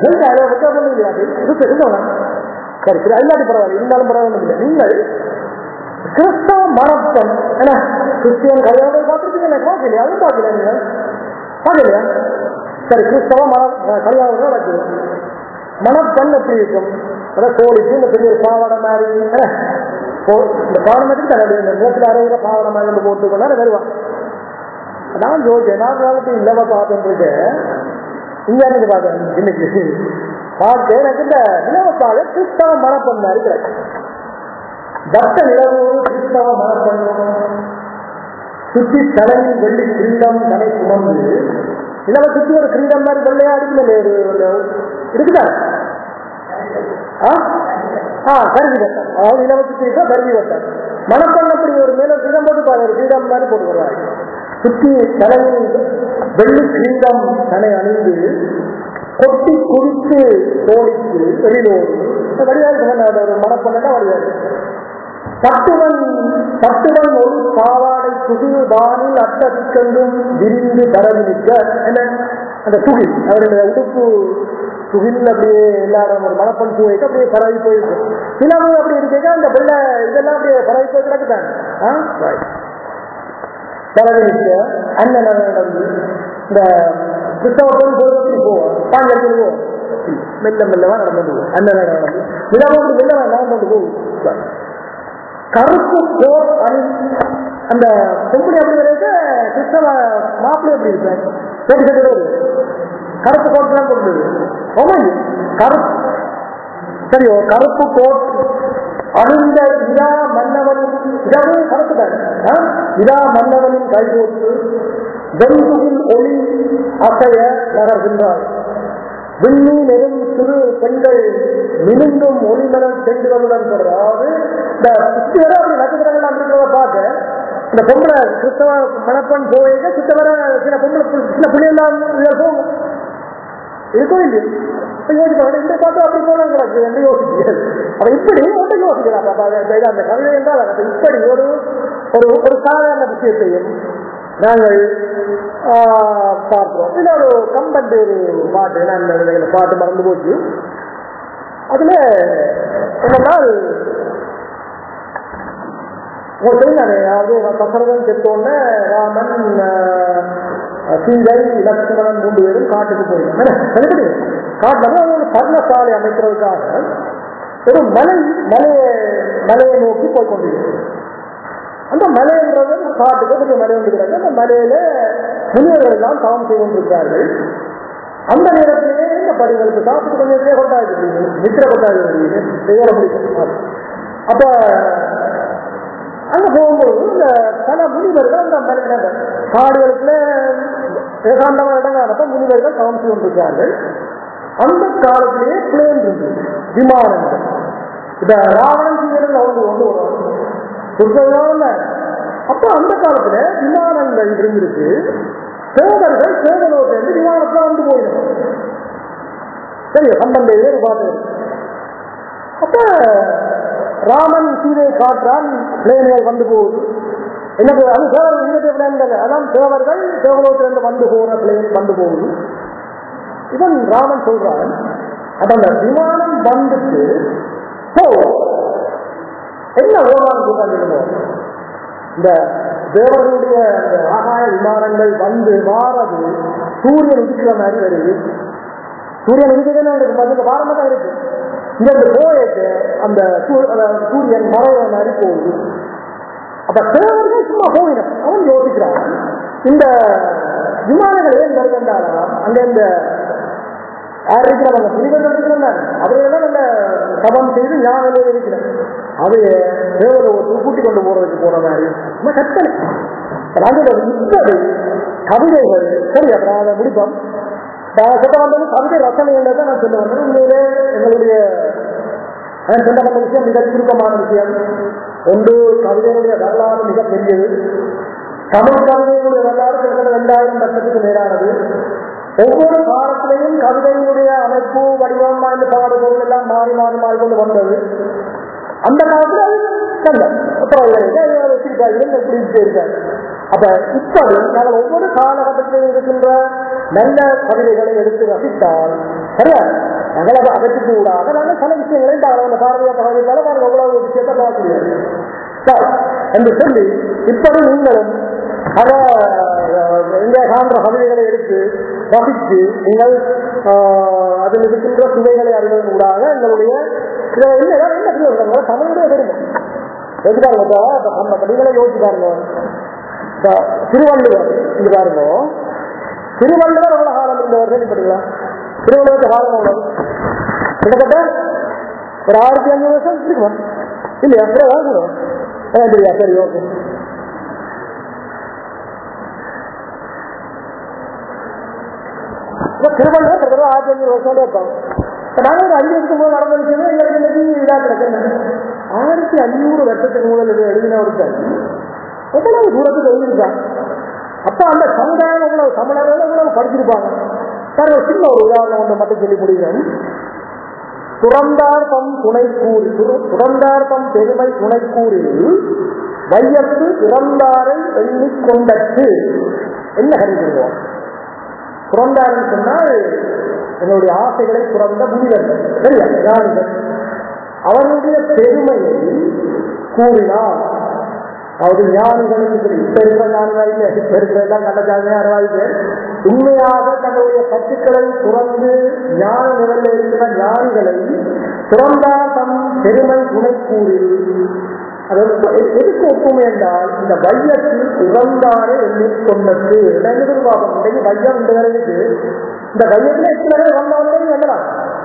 சரி சரி அல்லாடி பரவாயில்ல இருந்தாலும் பரவாயில்ல இல்லை நீங்கள் கிறிஸ்தவ மரப்பம் என்ன கிறிஸ்டியன் கல்யாணம் பார்த்துருக்கீங்க பார்க்கலையா அதுவும் பார்க்கல நீங்க பார்க்கலையா சரி கிறிஸ்தவ மன கல்யாணம் நடக்குது மனப்பெண் எப்படி இருக்கும் அதான் கோழிக்கு இந்த பெரிய பாவாடை மாதிரி இந்த பாவாடை மாதிரி தன்னுடைய இந்த நேரத்தில் அறையிற பாவாடை மாதிரி போட்டு கொண்டாரு வருவான் நான் ஜோதிச்சேன் நான் காலத்து இல்லவ பார்த்துட்டு இங்க எனக்கு பார்த்தேன் இன்னைக்கு பார்த்து எனக்கு இந்த நிலவப்பாக கிறிஸ்தவ மனப்பெண் மாதிரி கிடைக்கும் பக்த நிலவு கிறிஸ்தவ மனப்பெண் சுற்றி தலையில் வெள்ளி கிரீடம் தலை சுமந்து நிலவை சுற்றி ஒரு கிரீடம் மாதிரி வெள்ளையா இருக்குல்ல இருக்குதா ஆ ஆ கருவி வட்டம் அதாவது இலவச தீர்த்தா கருவி வட்டம் மணப்பெண் அப்படி ஒரு மேல கிரீடம் போட்டு பாரு கிரீடம் மாதிரி போட்டு வருவாங்க சுற்றி தலையில் வெள்ளி கிரீடம் தலை அணிந்து கொட்டி குடித்து தோழித்து வெளியிலோடு வடிவாக சொன்ன ஒரு மணப்பெண்ணா வடிவாக பட்டுவன் பட்டுவன் ஒரு பாவாடை துகில் வானில் அட்டதிக்கென்றும் விரிந்து பரவி நிற்க என்ன அந்த துகில் அவருடைய உடுப்பு துகில் அப்படியே எல்லாரும் ஒரு மணப்பன் பூ வைக்க அப்படியே பரவி போயிருக்கு சிலவு அப்படி இருக்கீங்க அந்த வெள்ளை இதெல்லாம் அப்படியே பரவி போய் கிடக்குதாங்க ஆ right. பரவி நிற்க அண்ணன் நடந்து இந்த கிறிஸ்தவ பொருள் பொருள் போவோம் பாஞ்சு போவோம் மெல்ல மெல்லவா நடந்து போவோம் அண்ணன் நடந்து நிலவோடு மெல்லவா நடந்து போகும் Right. கருப்பு கோட் அணி அந்த பொம்பளை அப்படி வரைக்க கிறிஸ்தவ மாப்பிள்ளை எப்படி இருப்பேன் சரி சரி கருப்பு கோட் தான் கொண்டு ஆமாங்க கருப்பு சரியோ கருப்பு கோட் அணிந்த இதா மன்னவனின் இதாவே கருப்பு தான் இதா மன்னவனின் கைகோட்டு வெண்குவில் ஒளி அசைய நகர்கின்றார் விண்ணி நெரும் சிறு பெண்கள் மினுங்கும் ஒளிமரம் சென்றுகளுடன் அதாவது இந்த சுத்திவர அப்படி நட்சத்திரங்கள் அப்படிங்கிறத பார்க்க இந்த பொம்பளை கிறிஸ்தவ மணப்பெண் போயிருக்க சுத்தவர சில பொம்பளை பு- சில பிள்ளைலாம் இதில் போகும் இருக்கோ இல்லையோ இப்ப யோசிப்பாங்க இந்த பார்த்து அப்படி போலாம் கிடக்கு என்று யோசிக்கிறது அப்ப இப்படி ஒன்றை யோசிக்கிறார் அப்ப அது- அது- அந்த கவிதை என்றால் அப்ப இப்படி ஒரு ஒரு ஒரு சாதாரண விஷயத்தையும் நாங்கள் ஆஹ், பார்க்கிறோம் இதுல ஒரு கம்பன் ஒரு பாட்டு நான் இந்த- இந்த பாட்டு மறந்து போச்சு அதுல என்னென்னால் உங்களுக்கு தெரியும் அதாவது சசரதன் செத்தோடனே ராமன் ஆஹ், சீதை லட்சுமணன் மூன்று பேரும் காட்டுக்கு போயிருக்காங்க காட்டுல அவங்க ஒரு பர்ணசாலை அமைக்கிறதுக்காக ஒரு மலை மலையை மலையை நோக்கி போய் கொண்டிருக்கிறது அந்த மலைன்றது ஒரு காட்டுக்கு பெரிய மலை வந்து கிடக்கு அந்த மலையில முனிவர்கள் எல்லாம் தவம் செய்து கொண்டிருக்கிறார்கள் அந்த நேரத்திலேயே இந்த படிகளுக்கு சாப்பிட்டு கொஞ்சம் கொண்டாது நித்திர கொண்டாது செய்ய முடியும் அப்ப அங்க போகும்போது இந்த பல முனிவர்கள் அந்த மலை அந்த காடுகளுக்குள்ள ஏகாண்டமான இடங்காலப்ப முனிவர்கள் தவம் செய்து கொண்டிருக்கிறார்கள் அந்த காலத்திலேயே பிளேன் இருந்தது விமானங்கள் இந்த ராவணன் சீரர்கள் அவங்க கொண்டு வருவாங்க சொர்க்கம் அப்ப அந்த காலத்துல விமானங்கள் இருந்திருக்கு சேவர்கள் சேவலோட்டிலிருந்து விமானத்துல வந்து போயிடும் சரி பன்னெண்டு பேர் பார்த்து அப்ப ராமன் சீதையை காற்றால் பிளேன்கள் வந்து போகுது எனக்கு அது சேவர் இருபத்தி பிளேன்கள் அதான் சேவர்கள் சேவலோட்டிலிருந்து வந்து போற பிளேன் வந்து போகுது இவன் ராமன் சொல்றான் அப்ப அந்த விமானம் வந்துட்டு போ என்ன ஓடான்னு சொல்றாங்க இந்த தேவர்களுடைய அந்த ஆகாய விமானங்கள் வந்து வாரது சூரியன் உதிக்கிற மாதிரி வருது சூரியன் உதிக்கிறதுன்னு இருக்கு மற்ற வாரமா தான் இருக்கு இங்க இந்த போயிட்டு அந்த சூ- அதாவது சூரியன் மறைய மாதிரி போகுது அப்ப தேவர்கள் சும்மா போயிடும் அவன் யோசிக்கிறான் இந்த விமானங்கள் ஏன் வருகின்றாலும் அங்க இந்த யார் இருக்கிறாங்க புலிகள் இருக்கிறாங்க அவையெல்லாம் நல்ல சபம் செய்து ஞாபகம் இருக்கிறேன் அவைய தேவரை ஒரு கூட்டி கொண்டு போறதுக்கு போற மாதிரி நம்ம கற்பனை நாங்கள் இப்படி கவிதைகள் சரி அப்புறம் அதை முடிப்போம் நான் சொல்ல வந்தது கவிதை ரசனைகளை தான் நான் சொல்ல வந்தேன் உண்மையிலே எங்களுடைய நான் சொல்ல வந்த விஷயம் மிக சுருக்கமான விஷயம் ஒன்று கவிதைகளுடைய வரலாறு மிக பெரியது தமிழ் கவிதைகளுடைய வரலாறு கிட்டத்தட்ட ரெண்டாயிரம் வருஷத்துக்கு மேலானது ஒவ்வொரு காலத்திலையும் கவிதையினுடைய அமைப்பு வடிவம் அந்த பாடு பொருள் எல்லாம் மாறி மாறி மாறி கொண்டு வந்தது அந்த காலத்துல அது நல்ல அப்புறம் இப்படி இருக்காரு அப்ப இப்படி நாங்கள் ஒவ்வொரு காலகட்டத்திலும் இருக்கின்ற நல்ல கவிதைகளை எடுத்து ரசித்தால் சரியா நாங்கள் அதை அதற்கு கூடாக நாங்கள் பல விஷயங்களை அந்த பாரதிய கவிதைகளால நாங்கள் எவ்வளவு விஷயத்தை பார்க்க முடியாது சரி, என்று சொல்லி இப்படி நீங்களும் பல இங்கே காண்ற கவிதைகளை எடுத்து ரசித்து நீங்கள் ஆஹ், அதில் இருக்கின்ற சுவைகளை அறிவதன் ஊடாக எங்களுடைய இதை என்ன ஏதாவது என்ன சொல்லுவாங்க தமிழுடைய பெருமை எது பாருங்க இப்ப இப்ப நம்ம கவிதைகளை யோசிச்சு பாருங்க இப்ப திருவள்ளுவர் இங்க பாருங்க திருவள்ளுவர் எவ்வளவு காலம் இருந்தவர் கேள்விப்பட்டீங்களா திருவள்ளுவர் காலம் எவ்வளவு கிட்டத்தட்ட ஒரு ஆயிரத்தி அஞ்சூறு வருஷம் இருக்குமா இல்லையா அப்புறம் வாங்கணும் இல்லையா சரி ஓகே இப்ப திருவள்ளுவர் கிட்டத்தட்ட ஆயிரத்தி அஞ்சூறு வருஷம் இருப்பாங்க நாங்கள் ஒரு அஞ்சு வருஷம் போது நடந்த விஷயம் எங்களுக்கு இன்னைக்கு இதாக கிடக்கு ஆயிரத்தி ஐநூறு வருஷத்துக்கு முதல் இது எழுதின ஒருத்தர் எவ்வளவு தூரத்துக்கு எழுதியிருக்கான் அப்ப அந்த சமுதாயம் எவ்வளவு தமிழர்கள் எவ்வளவு படிச்சிருப்பாங்க சார் ஒரு சின்ன ஒரு உதாரணம் ஒன்று மட்டும் சொல்லி முடிகிறேன் துறந்தார் தம் துணை கூறி துறந்தார் தம் பெருமை துணை கூறில் வையத்து இறந்தாரை எண்ணிக்கொண்டற்று என்ன கருதுகிறோம் துறந்தார்னு சொன்னால் என்னுடைய ஆசைகளை துறந்த முனிவர்கள் சரியா ஞானிகள் அவர்களுடைய பெருமையை கூறினார் அதாவது ஞானிகளுக்கு சரி இப்ப இருக்கிற ஞானிகள் இல்லை இப்ப இருக்கிற எல்லாம் நல்ல ஜாதியா அறுபது பேர் உண்மையாக தங்களுடைய கற்றுக்களை துறந்து ஞான நிலையில் இருக்கிற ஞானிகளை துறந்தார் தம் பெருமை துணை கூறில் அது எதுக்கு ஒப்புமை என்றால் இந்த வையத்தில் இறந்தாரே எண்ணிக்கொண்டது எதிர்பார்க்கும் இன்றைக்கு வையம் இந்த இருக்கு இந்த வையத்தில் எத்தனை பேர் வந்தவங்க என்னடா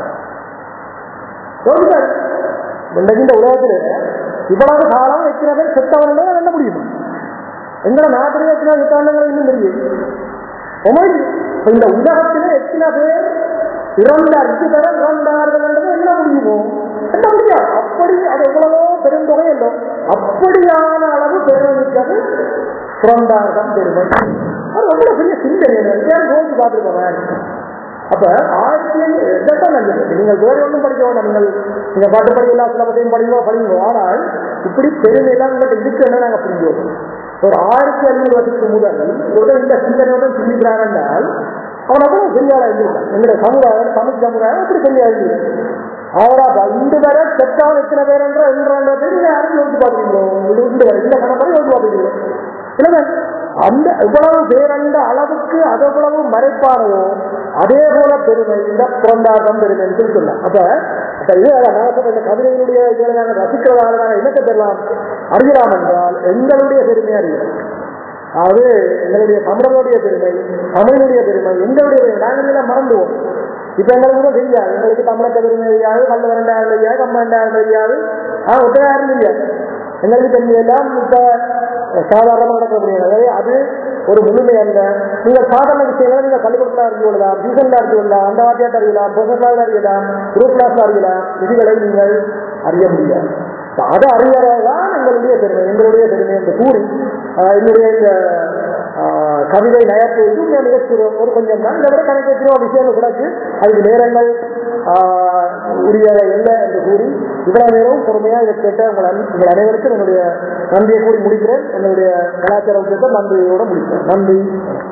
சொல்லுங்கள் இன்றைக்கு இந்த உலகத்தில் இவ்வளவு காலம் எத்தனை பேர் செத்தவர்களே என்ன முடியுமா எங்களை நாட்டிலே எத்தனை செத்தவர்கள் இன்னும் தெரியும் உமது இந்த உலகத்திலே எத்தனை பேர் இறந்தார் இது பெற இறந்தார்கள் என்றது என்ன முடியுமோ என்ன முடியாது அப்படி அது எவ்வளவோ பெருந்தொகை இல்லை அப்படியான அளவு பெருமிக்கது பிறந்தார்தான் பெருமை அது எவ்வளவு பெரிய சிந்தனை யோசிச்சு பார்த்துருக்கோம் அப்ப ஆயிரத்தி எதான் நல்லது நீங்கள் வேற ஒன்றும் படிக்க வேண்டாம் நீங்கள் நீங்க பாட்டு படி எல்லா சிலபத்தையும் படிங்க படிங்க ஆனால் இப்படி பெருமை எல்லாம் உங்கள்கிட்ட இருக்குன்னு நாங்க புரிஞ்சோம் ஒரு ஆயிரத்தி ஐநூறு வருஷத்துக்கு முதல் ஒரு இந்த சிந்தனையுடன் சிந்திக்கிறார் என்றால் அவன் அவ்வளவு பெரியாரா இருந்திருக்கான் எங்களுடைய சமுதாயம் தமிழ் சமுதாயம் அப்படி பெரியா இருந்திருக்கு அவரா இந்த வர செத்தவன் எத்தனை பேர் என்ற என்றது நீங்க யாரும் யோசிச்சு பார்த்துருக்கீங்களோ இந்த வரை இந்த கணக்கு யோசிச்சு பார்த்துருக்கீங்க இல்லைங்க அந்த இவ்வளவு பேரண்ட அளவுக்கு அதவ்வளவு மறைப்பானவோ அதே போல பெருமை இந்த பிறந்தாட்டம் பெருமை என்று சொல்லலாம் அப்ப அப்ப இது நான் சொல்ற இந்த கவிதையினுடைய இதில் நாங்கள் ரசிக்கிறதால நாங்கள் என்னத்தை பெறலாம் அறியலாம் என்றால் எங்களுடைய பெருமை அறியலாம் அது எங்களுடைய தமிழர்களுடைய பெருமை தமிழுடைய பெருமை எங்களுடைய பெருமை நாங்கள் எல்லாம் மறந்துவோம் இப்ப எங்களுக்கு கூட தெரியாது எங்களுக்கு தமிழக பெருமை தெரியாது கல்ல ரெண்டாயிரம் தெரியாது கம்ம ரெண்டாயிரம் தெரியாது ஆனா ஒற்றையாயிரம் தெரியாது எங்களுக்கு தெரிஞ்சதெல்லாம் இப்ப சாதாரணமாக நடக்க முடியாது அது ஒரு முழுமை அல்ல நீங்கள் சாதாரண விஷயங்களை நீங்கள் பள்ளிக்கூடத்தில் அறிஞ்சு கொள்ளலாம் டியூஷன்ல அறிஞ்சு கொள்ளலாம் அந்த வாத்தியாட்ட அறியலாம் ப்ரொஃபஸராக அறியலாம் குரூப் கிளாஸ் அறியலாம் இதுகளை நீங்கள் அறிய முடியாது அதை அறியறதுதான் எங்களுடைய பெருமை எங்களுடைய பெருமை என்று கூறி என்னுடைய இந்த கவிதை நயத்தை இதுவும் நிகழ்ச்சிக்கிறோம் ஒரு கொஞ்சம் தான் இதை விட கணக்கு எத்தனையோ விஷயங்கள் கிடக்கு அதுக்கு நேரங்கள் உரிய இல்லை என்று கூறி இவ்வளவு நேரம் பொறுமையாக இதை கேட்ட உங்கள் உங்கள் அனைவருக்கும் என்னுடைய நன்றியை கூறி முடிக்கிறேன் என்னுடைய கலாச்சார விஷயத்தை நன்றியோடு முடிக்கிறேன் நன்றி